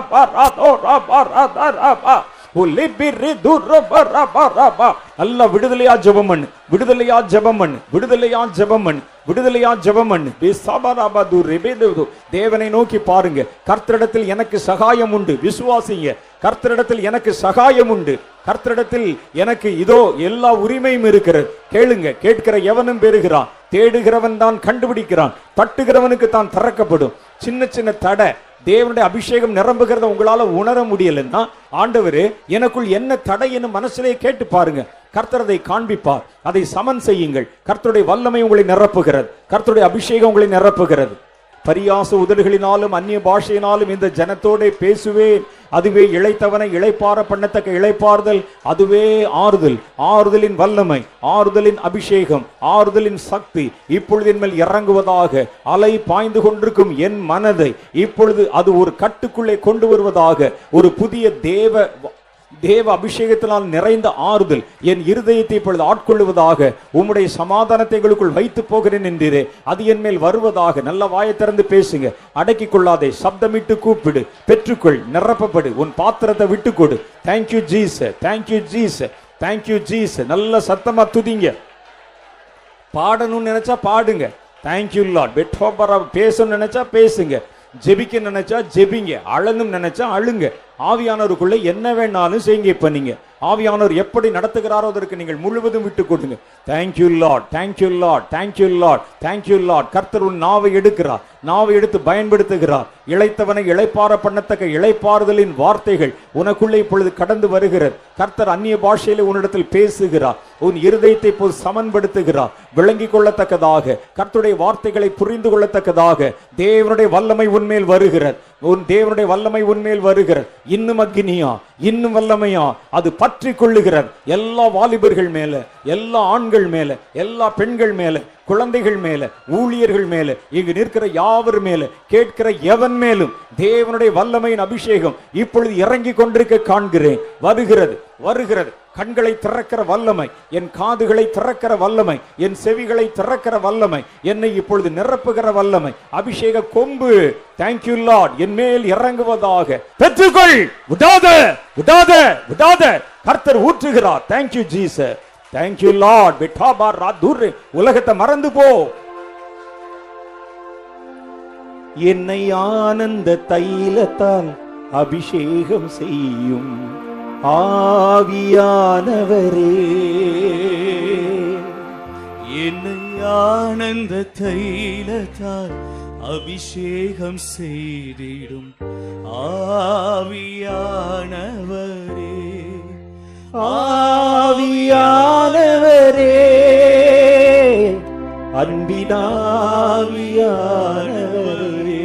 நல்ல விடுதலையா ஜெபம் பண்ணு விடுதலையா ஜெபம் பண்ணு விடுதலையா ஜெபம் பண்ணு விடுதலையா ஜெபம் பண்ணு பிசபரபது ரிபிதுது. தேவனை நோக்கி பாருங்க கர்த்தரிடத்தில் எனக்கு சகாயம் உண்டு விசுவாசிங்க கர்த்தரிடத்தில் எனக்கு சகாயம் உண்டு கர்த்தரிடத்தில் எனக்கு இதோ எல்லா உரிமையும் இருக்கிறது கேளுங்க கேட்கிற எவனும் பெறுகிறான் தேடுகிறவன் தான் கண்டுபிடிக்கிறான் தட்டுகிறவனுக்கு தான் திறக்கப்படும் சின்ன சின்ன தடை தேவனுடைய அபிஷேகம் நிரம்புகிறத உங்களால உணர முடியலன்னா ஆண்டவரே எனக்குள் என்ன தடைன்னு மனசிலே கேட்டு பாருங்க கர்த்தர் அதை காண்பிப்பார் அதை சமன் செய்யுங்கள் கர்த்தருடைய வல்லமை உங்களை நிரப்புகிறது கர்த்தருடைய அபிஷேகம் உங்களை நிரப்புகிறது பரியாச உதடுகளினாலும் அந்நிய பாஷையினாலும் இந்த ஜனத்தோட பேசுவேன் அதுவே இளைத்தவனை இளைப்பார பண்ணத்தக்க இளைப்பாறுதல் அதுவே ஆறுதல் ஆறுதலின் வல்லமை ஆறுதலின் அபிஷேகம் ஆறுதலின் சக்தி இப்பொழுது என் மேல் இறங்குவதாக அலை பாய்ந்து கொண்டிருக்கும் என் மனதை இப்பொழுது அது ஒரு கட்டுக்குள்ளே கொண்டு வருவதாக ஒரு புதிய தேவ தேவ அபிஷேகத்தினால் நிறைந்த ஆறுதல் என் இருதயத்தை இப்பொழுது ஆட்கொள்ளுவதாக உம்முடைய சமாதானத்தை எங்களுக்குள் வைத்து போகிறேன் என்றீரே அது என் மேல் வருவதாக நல்ல வாயை திறந்து பேசுங்க அடக்கிக் கொள்ளாதே சப்தமிட்டு கூப்பிடு பெற்றுக்கொள் நிரப்பப்படு உன் பாத்திரத்தை விட்டு கொடு thank you Jesus thank you Jesus thank you Jesus நல்ல சத்தமா துதிங்க பாடணும்னு நினைச்சா பாடுங்க தேங்க்யூ லாட் பெட்ரோபரா பேசணும்னு நினைச்சா பேசுங்க ஜெபிக்க நினைச்சா ஜெபிங்க அழணும் நினைச்சா அழுங்க ஆவியானவருக்குள்ள என்ன வேணாலும் செய்யுங்க இப்ப நீங்க ஆவியானவர் எப்படி நடத்துகிறாரோ அதற்கு நீங்கள் முழுவதும் விட்டு கொடுங்க thank you Lord thank you Lord thank you Lord thank you Lord கர்த்தர் உன் நாவை எடுக்கிறார் நாவை எடுத்து பயன்படுத்துகிறார் இளைத்தவனை இளைப்பார பண்ணத்தக்க இளைப்பாறுதலின் வார்த்தைகள் உனக்குள்ளே இப்பொழுது கடந்து வருகிறது கர்த்தர் அந்நிய பாஷையில உன்னிடத்தில் பேசுகிறார் உன் இருதயத்தை இப்போது சமன்படுத்துகிறார் விளங்கிக் கொள்ளத்தக்கதாக கர்த்தருடைய வார்த்தைகளை புரிந்து கொள்ளத்தக்கதாக தேவனுடைய வல்லமை உன்மேல் வருகிறது உன் தேவனுடைய வல்லமை உன்மேல் வருகிறது இன்னும் அக்னியா இன்னும் வல்லமையா அது பற்றி கொள்ளுகிறது எல்லா வாலிபர்கள் மேல எல்லா ஆண்கள் மேல எல்லா பெண்கள் மேல குழந்தைகள் மேல ஊழியர்கள் மேல இங்கு நிற்கிற யாவர் மேல கேட்கிற எவன் மேலும் தேவனுடைய வல்லமையின் அபிஷேகம் இப்பொழுது இறங்கி கொண்டிருக்க காண்கிறேன் வருகிறது வருகிறது கண்களை திறக்கிற வல்லமை என் காதுகளை திறக்கிற வல்லமை என் செவிகளை திறக்கிற வல்லமை என்னை இப்பொழுது நிரப்புகிற வல்லமை அபிஷேக கொம்பு தேங்க்யூ லார்ட் என் மேல் இறங்குவதாக பெற்றுக்கொள் விடாத விடாத விடாத கர்த்தர் ஊற்றுகிறார் தேங்க்யூ ஜீசஸ் தேங்க்யூ லார்ட் விட்டாபா ராதுர் உலகத்தை மறந்து போ என்னை ஆனந்த தைலத்தால் அபிஷேகம் செய்யும் ஆவியானவரே என்னை ஆனந்த தைலத்தால் அபிஷேகம் செய்திடும் ஆவியானவரே ஆவியானவரே அன்பினாவியானவரே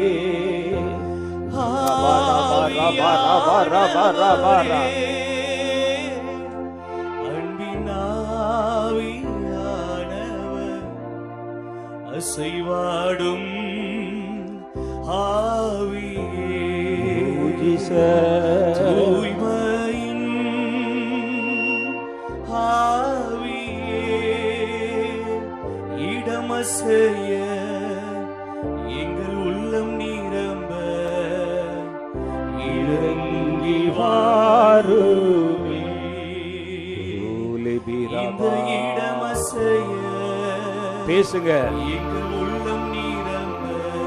அன்பினாவியானவர் அசைவாடும் ஆவியே தூய்மையின் ஆவியே இடமசைய எங்கள் உள்ளம் நிரம்ப இறங்கி வாருமே இந்த இடமசைய பேசுங்க எங்கள் உள்ளம் நிரம்ப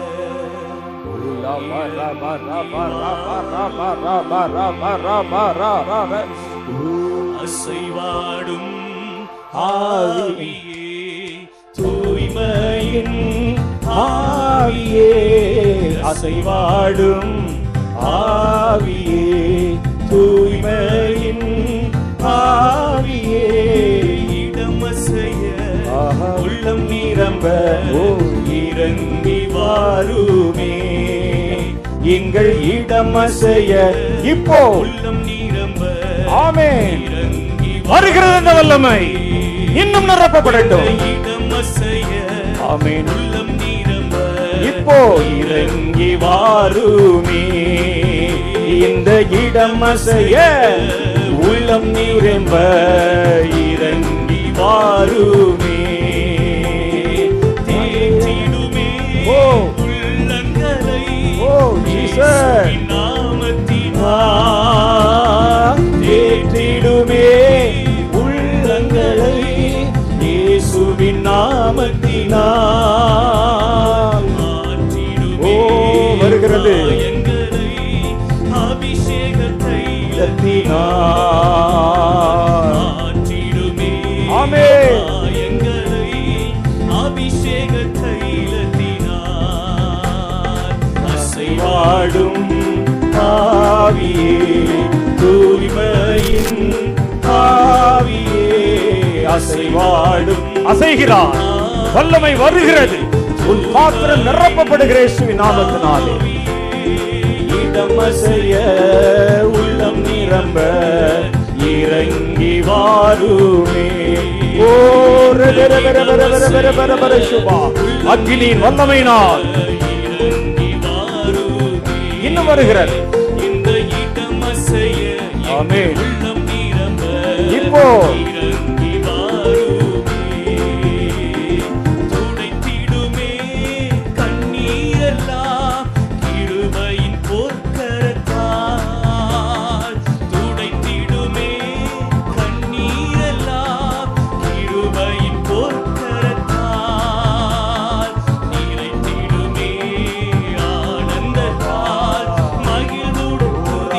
அசைவாடும் ஆவியே தூய்மையின் ஆவியே அசைவாடும் ஆவியே தூய்மையின் ஆவியே இடமசைய ஆஹா. உள்ளம் நிரம்ப ஓ. இறங்கி வாருமே எங்கள் இடம் அசைய இப்போ உள்ளம் நிரம்ப ஆமென் இறங்கி வருகிறது அந்த வல்லமை இன்னும் நிரப்பப்படட்டும் இடம் அசைய ஆமென் உள்ளம் நிரம்ப இப்போ இறங்கி வாருமே இந்த இடம் அசைய உள்ளம் நிரம்ப இறங்கி வாருமே தேற்றிடுமே ஓ. உள்ளங்களை ஓ, Jesus. மாற்றிடுமே ஓ, வருகிறது. எங்களை அபிஷேகத்தை மாற்றிடுமே ஆமென். எங்களை அபிஷேக தைலத்தினார் அசைவாடும் ஆவியே தூய்மையின் ஆவியே அசைவாடும் அசைகிறார் வல்லமை வருகிறது உன் பாத்திரம் நிரப்பப்படுகிற இயேசுவின் நாமத்தினாலே இடம் அசைய உள்ளம் நிரம்ப இறங்கி வாருமே ஓ ரக ரக ரக ரக ரக ரக ரக ரக சுபா அக்னியின் வல்லமையினால் இறங்கி வாருமே இன்னும் வருகிறது இந்த இடம் அசைய எங்கள் ஆமென். உள்ளம் நிரம்ப இப்போ இறங்கி வாருமே துடைத்திடுமே கண்ணீரெல்லாம் கிருபையின் போர்க்கரத்தால் துடைத்திடுமே கண்ணீரெல்லாம் கிருபையின் போர்க்கரத்தால் நிறைத்திடுமே ஆனந்தத்தால் மகிழ்வுடன்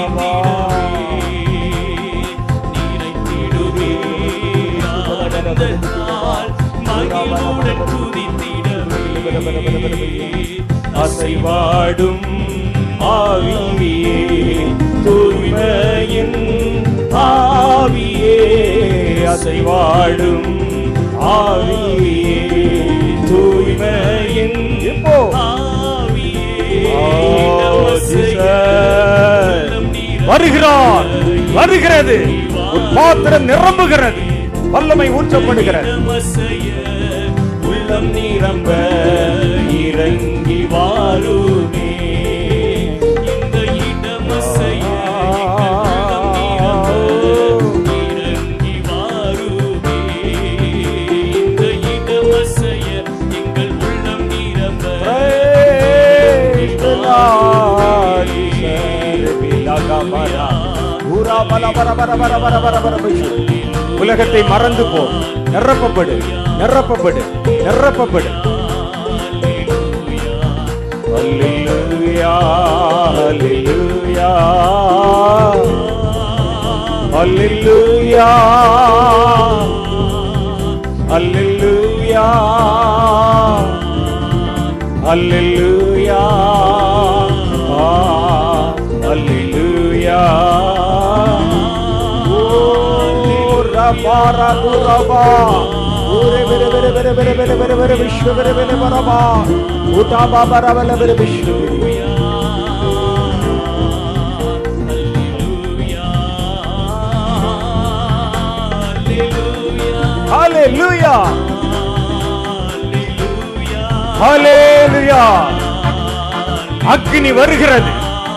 துதித்திடவே நிறைத்திடுமே ஆனந்தத்தால் மகிழ்வுடன் துதித்திடவே அசைவாடும் ஆவியே தூய்மையின் ஆவியே அசைவாடும் ஆவியே தூய்மையின் இப்போ வருகிறார் வருகிறது உன் பாத்திரம் நிரம்புகிறது வல்லமை ஊற்றப்படுகிறது உள்ளம் நிரம்ப இறங்கி வாருமே இந்த இடமசைய எங்கள் உள்ளம் நிரம்ப இறங்கி வாருமே இந்த இடமசைய எங்கள் உள்ளம் நிரம்ப Praise the Lord. பிலகபரா. ஊரா பல பர பர பர பர பர பர பைசு. உலகத்தை மறந்து போ நிரப்பப்படு நிரப்பப்படு நிரப்பப்படு அல்லேலூயா அல்லேலூயா அல்லேலூயா அல்லேலூயா அல்லேலூயா ஆ, அல்லேலூயா ஓ ரபா ரபு ரபா ஓரே பெரு பெரு பெரு பெரு பெரு பெரு பெரு விஸ்வ பெரு பெரு பரபா ஊதா பாபா ரவல பெரு விஸ்வ பெரு. Hallelujah. Hallelujah. அக்னி வருகிறது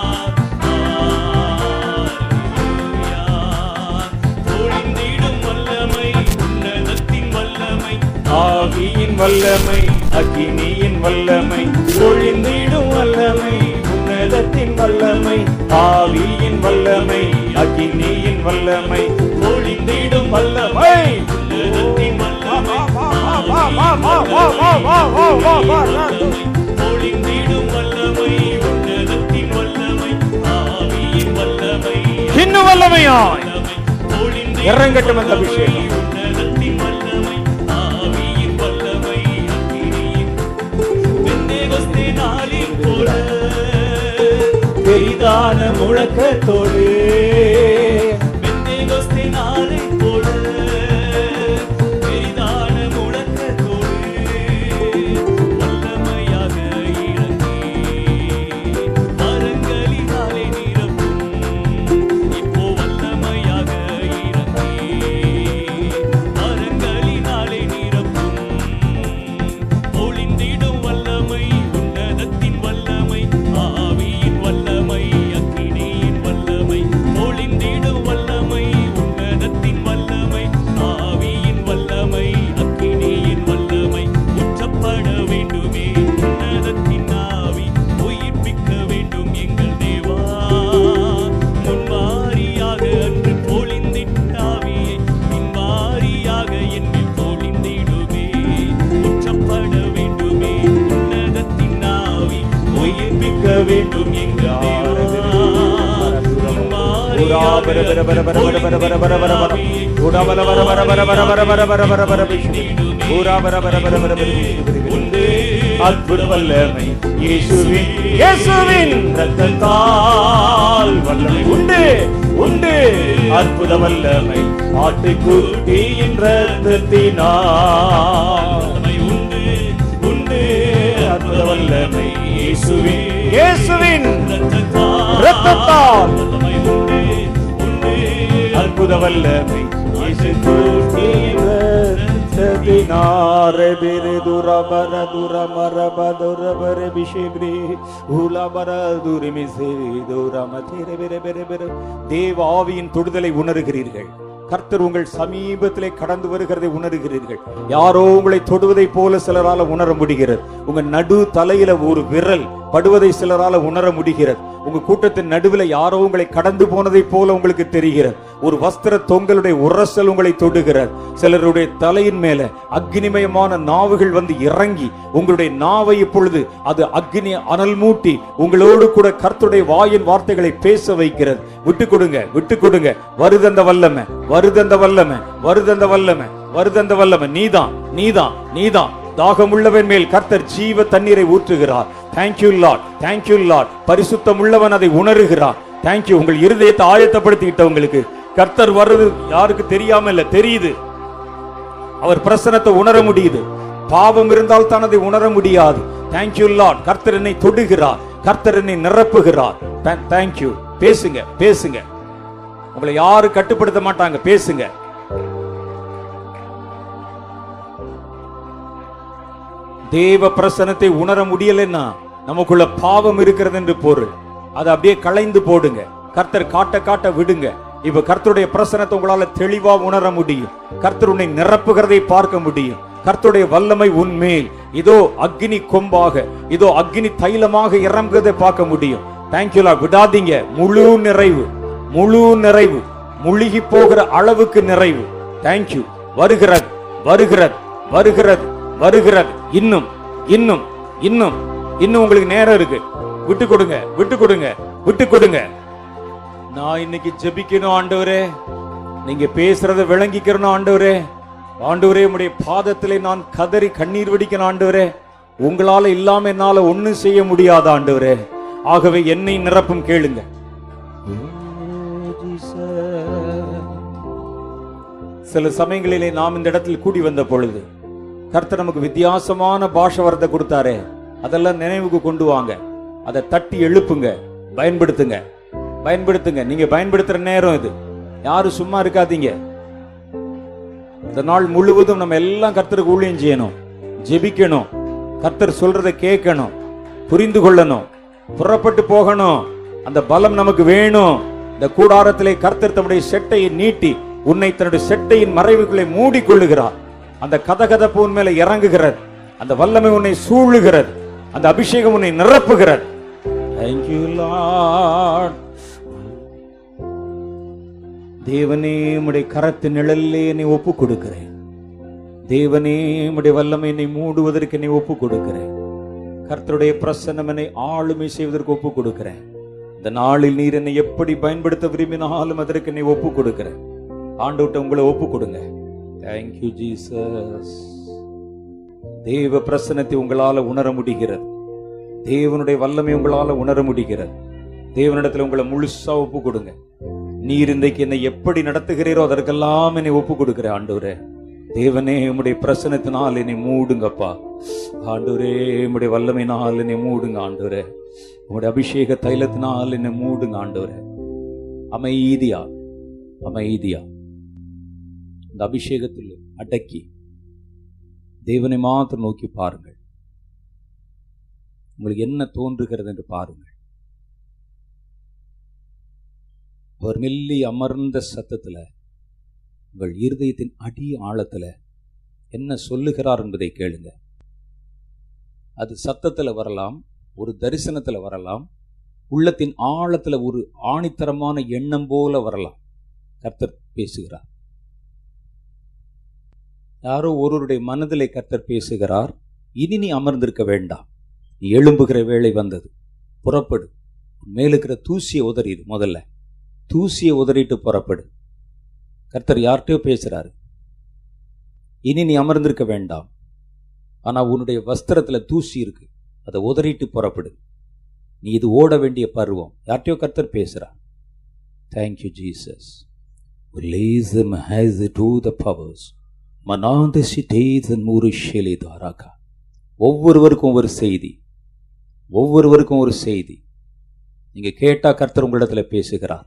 பொழிந்திடும் வல்லமை உன்னதத்தின் வல்லமை ஆவியின் வல்லமை அக்னியின் வல்லமை பொழிந்திடும் வல்லமை உன்னதத்தின் வல்லமை ஆவியின் வல்லமை அக்னியின் வல்லமை பொழிந்திடும் வல்லமை உன்னதத்தின் வல்லமை வா, வா, வா, வா, வா, வா, வா, வா, வா, வா. பொழிந்திடும் வல்லமை உன்னதத்தின் வல்லமை ஆவியின் வல்லமை இன்னும் வல்லமையாய் பொழிந்திடும் இறங்கட்டும் அந்த அபிஷேகம் உன்னதத்தின் வல்லமை ஆவியின் வல்லமை அக்கினியின் பெந்தேகொஸ்தே நாளில் போல பெரிதான முழக்கத்தோடு பெந்தேகொஸ்தே நாளில் போல பெரிதான முழக்கத்தோடு வல்லமையாக இறங்கி மரங்களினாலே நிரப்பும் இப்போ வல்லமையாக இறங்கி மரங்களினாலே நிரப்பும் பொழிந்திடும் வல்லமை உன்னதத்தின் வல்லமை ஆவியின் வல்லமை அக்கினியின் வல்லமை பர பர பர பர பர பர பர பர பர பர ஊடா பர பர பர பர பர பர பர பர பர பர பிஷுபி ஊரா பர பர பர பர பர பிஷுபி அற்புத வல்லமை இயேசுவின் இயேசுவின் ரத்தத்தால் வல்லமை உண்டு உண்டு அற்புத வல்லமை ஆட்டுக்குட்டியின் ரத்தத்தினால் வல்லமை உண்டு உண்டு அற்புத வல்லமை இயேசுவின் இயேசுவின் ரத்தத்தால் ரத்தத்தால் வல்லமை உண்டு உண்டு அற்புத வல்லமை இயேசுவின் ரத்தத்தினாரே பிரி துரபர துரமரப துரபர பிஷிப்ரி உலபர துரிமிசே துரம திர பிர பிர பிர தேவ ஆவியின் தொடுதலை உணர்கிறீர்கள் கர்த்தர் உங்கள் சமீபத்திலே கடந்து வருகிறதை உணர்கிறீர்கள் யாரோ உங்களை தொடுவதை போல சிலரால உணர முடிகிறது உங்க நடு தலையில ஒரு விரல் படுவதை சிலரால உணர முடிகிறது உங்க கூட்டத்தின் நடுவில் யாரோ உங்களை கடந்து போனதை போல உங்களுக்கு தெரிகிறது ஒரு வஸ்திர தொங்கலுடைய உரசல் உங்களை தொடுகிறது சிலருடைய தலையின் மேல அக்னிமயமான நாவுகள் வந்து இறங்கி உங்களுடைய நாவை இப்பொழுது அது அக்னி அனல் மூட்டி உங்களோடு கூட கர்த்தருடைய வாயின் வார்த்தைகளை பேச வைக்கிறது விட்டு கொடுங்க விட்டு கொடுங்க வருதந்த வல்லமை வருதந்த வல்லமை வருதந்த வல்லமை வருதந்த வல்லமை நீதான் நீதான் நீதான் தாகமுள்ளவன் மேல் கர்த்தர் ஜீவ தண்ணீரை ஊற்றுகிறார் தேங்க்யூ லார்ட் தேங்க்யூ லார்ட் பரிசுத்தம் உள்ளவன் அதை உணர்கிறார் தேங்க்யூ உங்கள் இருதயத்தை ஆயத்தப்படுத்திக்கிட்டவங்களுக்கு கர்த்தர் வர்றது யாருக்கு தெரியாம இல்ல தெரியுது அவர் பிரசனத்தை உணர முடியுது பாவம் இருந்தால் தான் அதை உணர முடியாது தேங்க்யூ லார்ட் கர்த்தர் என்னை தொடுகிறார் கர்த்தர் என்னை நிரப்புகிறார் தேங்க்யூ பேசுங்க பேசுங்க உங்களை யாரும் கட்டுப்படுத்த மாட்டாங்க பேசுங்க தேவ பிரசனத்தை உணர முடியலைன்னா நமக்குள்ள பாவம் இருக்கிறது என்று பொருள் அதை அப்படியே களைந்து போடுங்க கர்த்தர் காட்ட காட்ட விடுங்க இப்ப கர்த்தருடைய பிரசனத்தை உங்களால தெளிவா உணர முடியும் கர்த்தர் உன்னை நிரப்புகிறதை பார்க்க முடியும் கர்த்தருடைய வல்லமை உன்மேல் இதோ அக்னி கொம்பாக இதோ அக்னி தைலமாக இறங்குவதை பார்க்க முடியும் தேங்க்யூலா விடாதீங்க முழு நிறைவு முழு நிறைவு முழுகி போகிற அளவுக்கு நிறைவு தேங்க்யூ வருகிறது வருகிறது வருகிறது வருகிறது இன்னும் இன்னும் இன்னும் இன்னும் உங்களுக்கு நேரம் இருக்கு விட்டு கொடுங்க விட்டு கொடுங்க விட்டு கொடுங்க நான் இன்னைக்கு ஜெபிக்கணும் ஆண்டவரே நீங்க பேசுறத விளங்கிக்கிறணும் ஆண்டவரே ஆண்டவரே உம்முடைய பாதத்திலே நான் கதறி கண்ணீர் வடிக்கணும் ஆண்டவரே உங்களால இல்லாம என்னால ஒண்ணும் செய்ய முடியாது ஆண்டவரே ஆகவே என்னை நிரப்பும் கேளுங்க சில சமயங்களிலே நாம் இந்த இடத்தில் கூடி வந்த பொழுது கர்த்தர் நமக்கு வித்தியாசமான பாஷ வரத்தை கொடுத்தாரே அதெல்லாம் நினைவுக்கு கொண்டு வாங்க அதை தட்டி எழுப்புங்க பயன்படுத்துங்க பயன்படுத்துங்க நீங்க பயன்படுத்துற நேரம் இது யாரும் சும்மா இருக்காதீங்க இந்த நாள் முழுவதும் நம்ம எல்லாம் கர்த்தருக்கு ஊழியம் செய்யணும் ஜெபிக்கணும் கர்த்தர் சொல்றதை கேட்கணும் புரிந்து கொள்ளணும் புறப்பட்டு போகணும் அந்த பலம் நமக்கு வேணும் இந்த கூடாரத்திலே கர்த்தர் தம்முடைய செட்டையை நீட்டி உன்னை தன்னுடைய செட்டையின் மறைவுகளை மூடிக்கொள்ளுகிறார் அந்த கதகதப்பு உன் மேல இறங்குகிறது அந்த வல்லமை உன்னை சூழுகிறது அந்த அபிஷேகம் உன்னை நிரப்புகிறது Thank you, Lord. தேவனே உம்முடைய கரத்து நிழல்லே என்னை ஒப்பு கொடுக்கிறேன் தேவனே உம்முடைய வல்லமை என்னை மூடுவதற்கு என்னை ஒப்பு கொடுக்கிறேன் கர்த்தருடைய பிரசன்னம் என்னை ஆளுமை செய்வதற்கு ஒப்பு கொடுக்கிறேன் இந்த நாளில் நீர் என்னை எப்படி பயன்படுத்த விரும்பினாலும் அதற்கு என்னை ஒப்பு கொடுக்கிறேன் ஆண்டவர்ட்ட உங்களை ஒப்பு கொடுங்க தேங்க்யூ ஜீசஸ் தேவ பிரசனத்தை உங்களால உணர முடிகிறது தேவனுடைய வல்லமை உங்களால உணர முடிகிறது தேவனிடத்துல உங்களை முழுசா ஒப்பு கொடுங்க நீர் இன்றைக்கு என்னை எப்படி நடத்துகிறீரோ அதற்கெல்லாம் என்னை ஒப்பு கொடுக்கிற ஆண்டவரே தேவனே உம்முடைய பிரசனத்தினால் என்னை மூடுங்கப்பா ஆண்டவரே உம்முடைய வல்லமையினால் என்னை மூடுங்க ஆண்டவரே உம்முடைய அபிஷேக தைலத்தினால் என்னை மூடுங்க ஆண்டவரே அமைதியா அமைதியா இந்த அபிஷேகத்தில் அடக்கி தேவனை மாத்திரம் நோக்கி பாருங்கள் உங்களுக்கு என்ன தோன்றுகிறது என்று பாருங்கள் அவர் மெல்லி அமர்ந்த சத்தத்துல உங்கள் இருதயத்தின் அடி ஆழத்துல என்ன சொல்லுகிறார் என்பதை கேளுங்க அது சத்தத்துல வரலாம் ஒரு தரிசனத்துல வரலாம் உள்ளத்தின் ஆழத்துல ஒரு ஆணித்தரமான எண்ணம் போல வரலாம் கர்த்தர் பேசுகிறார் யாரோ ஒருவருடைய மனதிலே கர்த்தர் பேசுகிறார் இனி நீ அமர்ந்திருக்க வேண்டாம் நீ எழும்புகிற வேளை வந்தது புறப்படு உன் மேல் இருக்கிற தூசியை உதறிது முதல்ல தூசியை உதறிட்டு புறப்படு கர்த்தர் யார்கிட்டயோ பேசுறாரு இனி நீ அமர்ந்திருக்க வேண்டாம் ஆனா உன்னுடைய வஸ்திரத்துல தூசி இருக்கு அதை உதறிட்டு புறப்படு நீ இது ஓட வேண்டிய பருவம் யார்கிட்டயோ கர்த்தர் பேசுறார் thank you Jesus Lasem has it all the powers. மனாந்த சிட்டேதன் மூறு ஷெலி தாராக்கா ஒவ்வொருவருக்கும் ஒரு செய்தி ஒவ்வொருவருக்கும் ஒரு செய்தி நீங்க கேட்டா கர்த்தர் உங்களிடத்துல பேசுகிறார்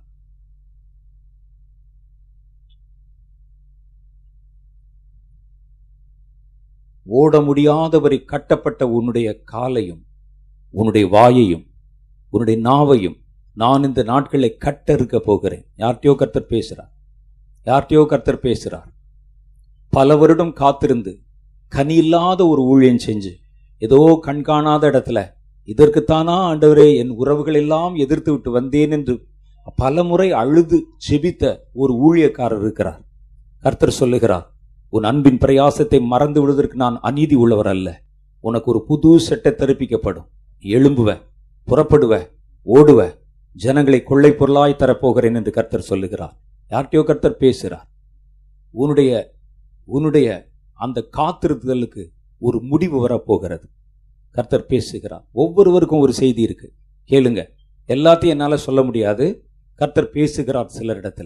ஓட முடியாதவரை கட்டப்பட்ட உன்னுடைய காலையும் உன்னுடைய வாயையும் உன்னுடைய நாவையும் நான் இந்த நாட்களை கட்ட இருக்க போகிறேன் யார்கிட்டயோ கர்த்தர் பேசுறார் யார்கிட்டயோ கர்த்தர் பேசுறார் பல வருடம் காத்திருந்து கனி இல்லாத ஒரு ஊழியம் செஞ்சு ஏதோ கண்காணாத இடத்துல இதற்குத்தானா ஆண்டவரே என் உறவுகள் எல்லாம் எதிர்த்து விட்டு வந்தேன் என்று பல முறை அழுது செபித்த ஒரு ஊழியக்காரர் இருக்கிறார் கர்த்தர் சொல்லுகிறார் உன் அன்பின் பிரயாசத்தை மறந்து விடுவதற்கு நான் அநீதி உள்ளவர் அல்ல உனக்கு ஒரு புது செட்டை தரிப்பிக்கப்படும் எழும்புவ புறப்படுவ ஓடுவ ஜனங்களை கொள்ளை பொருளாய் தரப்போகிறேன் என்று கர்த்தர் சொல்லுகிறார் யார்கிட்டயோ கர்த்தர் பேசுகிறார் உன்னுடைய உன்னுடைய அந்த காத்திருத்தலுக்கு ஒரு முடிவு வரப்போகிறது கர்த்தர் பேசுகிறார் ஒவ்வொருவருக்கும் ஒரு செய்தி இருக்கு கேளுங்க எல்லாத்தையும் என்னால சொல்ல முடியாது கர்த்தர் பேசுகிறார் சிலர் இடத்துல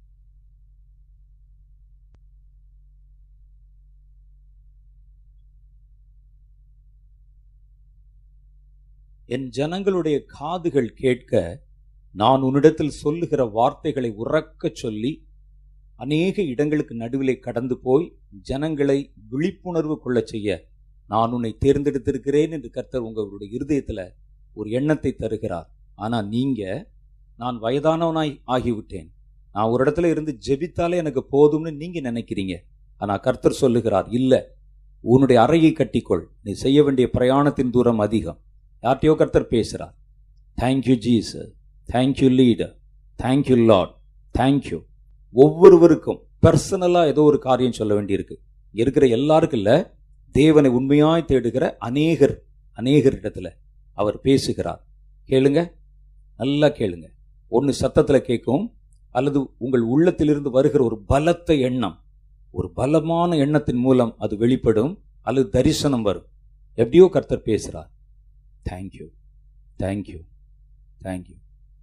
என் ஜனங்களுடைய காதுகள் கேட்க நான் உன்னிடத்தில் சொல்லுகிற வார்த்தைகளை உறக்கச் சொல்லி அநேக இடங்களுக்கு நடுவிலே கடந்து போய் ஜனங்களை விழிப்புணர்வு கொள்ளச் செய்ய நான் உன்னை தேர்ந்தெடுத்திருக்கிறேன் என்று கர்த்தர் உங்களுடைய இருதயத்துல ஒரு எண்ணத்தை தருகிறார் ஆனா நீங்க நான் வயதானவனாய் ஆகிவிட்டேன் நான் ஒரு இடத்துல இருந்து ஜெபித்தாலே எனக்கு போதும்னு நீங்க நினைக்கிறீங்க ஆனா கர்த்தர் சொல்லுகிறார் இல்ல உன்னுடைய அறையை கட்டிக்கொள் நீ செய்ய வேண்டிய பிரயாணத்தின் தூரம் அதிகம் யார்கிட்டயோ கர்த்தர் பேசுறார் thank you Jesus thank you leader thank you Lord thank you ஒவ்வொருவருக்கும் பர்சனலா ஏதோ ஒரு காரியம் சொல்ல வேண்டியிருக்கு இங்க இருக்கிற எல்லாருக்கும் இல்ல தேவனை உண்மையாய் தேடுகிற அநேகர் அநேகர் இடத்துல அவர் பேசுகிறார் கேளுங்க நல்லா கேளுங்க ஒன்னு சத்தத்துல கேட்கும் அல்லது உங்கள் உள்ளத்திலிருந்து வருகிற ஒரு பலத்த எண்ணம் ஒரு பலமான எண்ணத்தின் மூலம் அது வெளிப்படும் அல்லது தரிசனம் வரும் எப்படியோ கர்த்தர் பேசுறார் தேங்க்யூ தேங்க்யூ தேங்க்யூ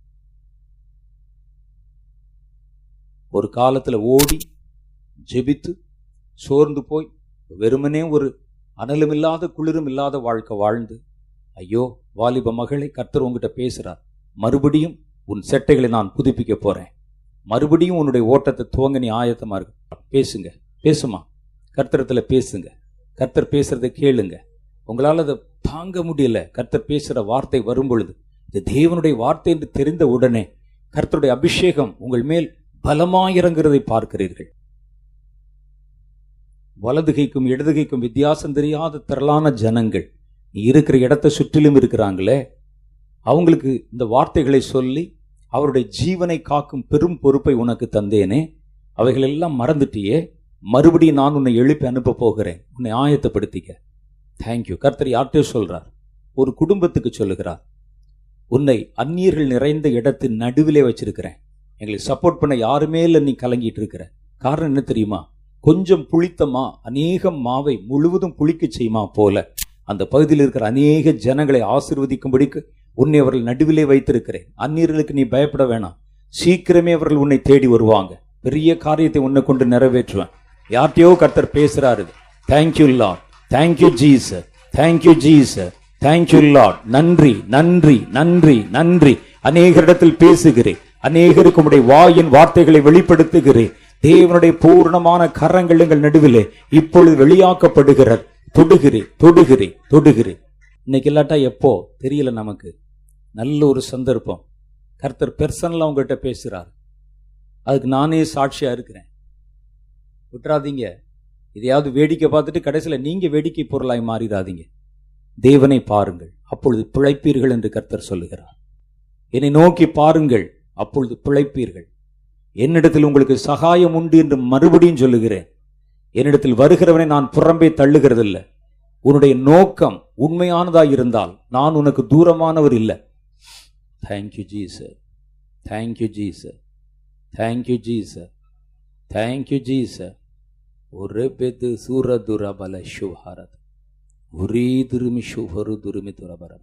ஒரு காலத்துல ஓடி ஜெபித்து சோர்ந்து போய் வெறுமனே ஒரு அனலும் இல்லாத குளிரும் இல்லாத வாழ்க்கை வாழ்ந்து ஐயோ வாலிப மகளை கர்த்தர் உங்ககிட்ட பேசுறார் மறுபடியும் உன் செட்டைகளை நான் புதுப்பிக்க போறேன் மறுபடியும் உன்னுடைய ஓட்டத்தை துவங்க நீ ஆயத்தமா இருக்கு பேசுங்க பேசுமா கர்த்தரத்துல பேசுங்க கர்த்தர் பேசுறதை கேளுங்க உங்களால அதை தாங்க முடியல கர்த்தர் பேசுற வார்த்தை வரும் பொழுது இது தேவனுடைய வார்த்தை என்று தெரிந்த உடனே கர்த்தருடைய அபிஷேகம் உங்கள் மேல் பலமாயிறங்குறதை பார்க்கிறீர்கள் வலதுகைக்கும் இடதுகைக்கும் வித்தியாசம் தெரியாத திரளான ஜனங்கள் நீ இருக்கிற இடத்தை சுற்றிலும் இருக்கிறாங்களே அவங்களுக்கு இந்த வார்த்தைகளை சொல்லி அவருடைய ஜீவனை காக்கும் பெரும் பொறுப்பை உனக்கு தந்தேனே அவைகள் எல்லாம் மறந்துட்டியே மறுபடியும் நான் உன்னை எழுப்பி அனுப்ப போகிறேன் உன்னை ஆயத்தப்படுத்திக்க தேங்க்யூ கர்த்தர் யார்கிட்டயோ சொல்றார் ஒரு குடும்பத்துக்கு சொல்லுகிறார் உன்னை அந்நியர்கள் நிறைந்த இடத்தின் நடுவிலே வச்சிருக்கிறேன் எங்களுக்கு சப்போர்ட் பண்ண யாருமே இல்லை நீ கலங்கிட்டு இருக்கிற காரணம் என்ன தெரியுமா கொஞ்சம் புளித்தமா அநேகம் மாவை முழுவதும் புளிக்க செய்யுமா போல அந்த பகுதியில் இருக்கிற அநேக ஜனங்களை ஆசிர்வதிக்கும்படிக்கு உன்னை அவர்கள் நடுவிலே வைத்திருக்கிறேன் அந்நியர்களுக்கு நீ பயப்பட வேணாம் சீக்கிரமே அவர்கள் உன்னை தேடி வருவாங்க பெரிய காரியத்தை உன்னை கொண்டு நிறைவேற்றுவேன் யார்கிட்டயோ கர்த்தர் பேசுறாரு thank you Lord thank you Jesus thank you Jesus thank you Lord நன்றி நன்றி நன்றி நன்றி அநேகரிடத்தில் பேசுகிறேன் அநேகருக்கு உடைய வாயின் வார்த்தைகளை வெளிப்படுத்துகிறேன் தேவனுடைய பூர்ணமான கரங்கள் எங்கள் நடுவிலே இப்பொழுது வெளியாக்கப்படுகிறது தொடுகிறேன் தொடுகிறேன் தொடுகிறேன் இன்னைக்கு இல்லாட்டா எப்போ தெரியல நமக்கு நல்ல ஒரு சந்தர்ப்பம் கர்த்தர் பெர்சனலா உங்ககிட்ட பேசுறார் அதுக்கு நானே சாட்சியா இருக்கிறேன் விட்டுறாதீங்க இதையாவது வேடிக்கை பார்த்துட்டு கடைசியில் நீங்க வேடிக்கை பொருளாய் மாறிடாதீங்க தேவனை பாருங்கள் அப்பொழுது பிழைப்பீர்கள் என்று கர்த்தர் சொல்லுகிறார் என்னை நோக்கி பாருங்கள் அப்பொழுது பிழைப்பீர்கள் என்னிடத்தில் உங்களுக்கு சகாயம் உண்டு என்று மறுபடியும் சொல்லுகிறேன் என்னிடத்தில் வருகிறவனை நான் புறம்பே தள்ளுகிறதில்லை உன்னுடைய நோக்கம் உண்மையானதாய் இருந்தால் நான் உனக்கு தூரமானவர் இல்லை thank you Jesus thank you Jesus thank you Jesus thank you Jesus ஒரு பெத்து சூரதுர பல சுஹாரத் ஒரே துருமி சுஹரு துருமி துரபரம்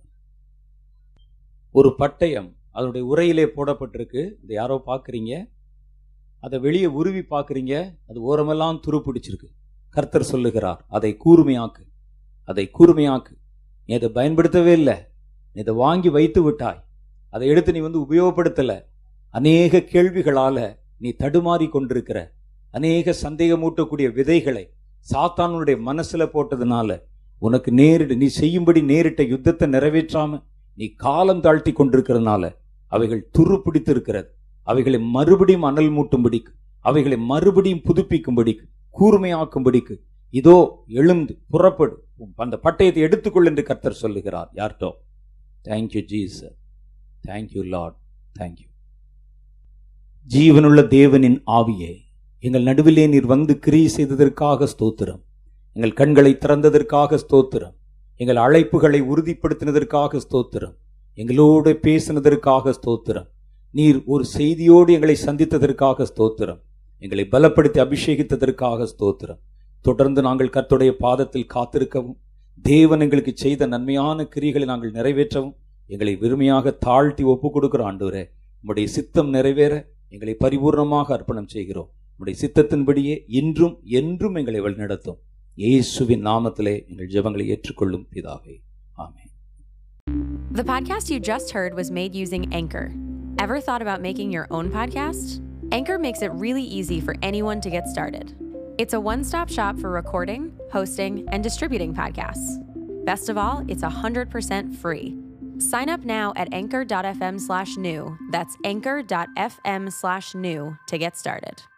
ஒரு பட்டயம் அதனுடைய உரையிலே போடப்பட்டிருக்கு இது யாரோ பார்க்குறீங்க அதை வெளியே உருவி பார்க்குறீங்க அது ஓரமெல்லாம் துரு பிடிச்சிருக்கு கர்த்தர் சொல்லுகிறார் அதை கூர்மையாக்கு அதை கூர்மையாக்கு நீ அதை பயன்படுத்தவே இல்லை நீ இதை வாங்கி வைத்து விட்டாய் அதை எடுத்து நீ வந்து உபயோகப்படுத்தல அநேக கேள்விகளால நீ தடுமாறி கொண்டிருக்கிற அநேக சந்தேகமூட்டக்கூடிய விதைகளை சாத்தானுடைய மனசுல போட்டதுனால உனக்கு நேரிடு நீ செய்யும்படி நேரிட்ட யுத்தத்தை நிறைவேற்றாம நீ காலம் தாழ்த்தி கொண்டிருக்கிறதுனால அவைகள் துரு பிடித்திருக்கிறது அவைகளை மறுபடியும் அனல் மூட்டும்படிக்கு அவைகளை மறுபடியும் புதுப்பிக்கும்படிக்கு கூர்மையாக்கும்படிக்கு இதோ எழுந்து புறப்படு உன் அந்த பட்டயத்தை எடுத்துக்கொள் என்று கர்த்தர் சொல்லுகிறார் யார்டோ thank you Jesus thank you Lord thank you ஜீவனுள்ள தேவனின் ஆவியே எங்கள் நடுவிலே நீர் வந்து கிரியை செய்ததற்காக ஸ்தோத்திரம் எங்கள் கண்களை திறந்ததற்காக ஸ்தோத்திரம் எங்கள் அழைப்புகளை உறுதிப்படுத்தினதற்காக ஸ்தோத்திரம் எங்களோடு பேசினதற்காக ஸ்தோத்திரம் நீர் ஒரு செய்தியோடு எங்களை சந்தித்ததற்காக ஸ்தோத்திரம் எங்களை பலப்படுத்தி அபிஷேகித்ததற்காக ஸ்தோத்திரம் தொடர்ந்து நாங்கள் கர்த்தருடைய பாதத்தில் காத்திருக்கவும் தேவன் எங்களுக்கு செய்த நன்மையான கிரிகளை நாங்கள் நிறைவேற்றவும் எங்களை வெறுமையாக தாழ்த்தி ஒப்பு கொடுக்கிற ஆண்டவரே உம்முடைய சித்தம் நிறைவேற எங்களை பரிபூர்ணமாக அர்ப்பணம் செய்கிறோம் உம்முடைய சித்தத்தின்படியே இன்றும் என்றும் எங்களை வழிநடத்தும் இயேசுவின் நாமத்திலே எங்கள் ஜெபங்களை ஏற்றுக்கொள்ளும் பிதாவே ஆமென் The podcast you just heard was made using Anchor. Ever thought about making your own podcast? Anchor makes it really easy for anyone to get started. It's a one stop shop for recording, hosting, and distributing podcasts. Best of all, it's 100% free. Sign up now at anchor.fm slash new. That's anchor.fm slash new to get started.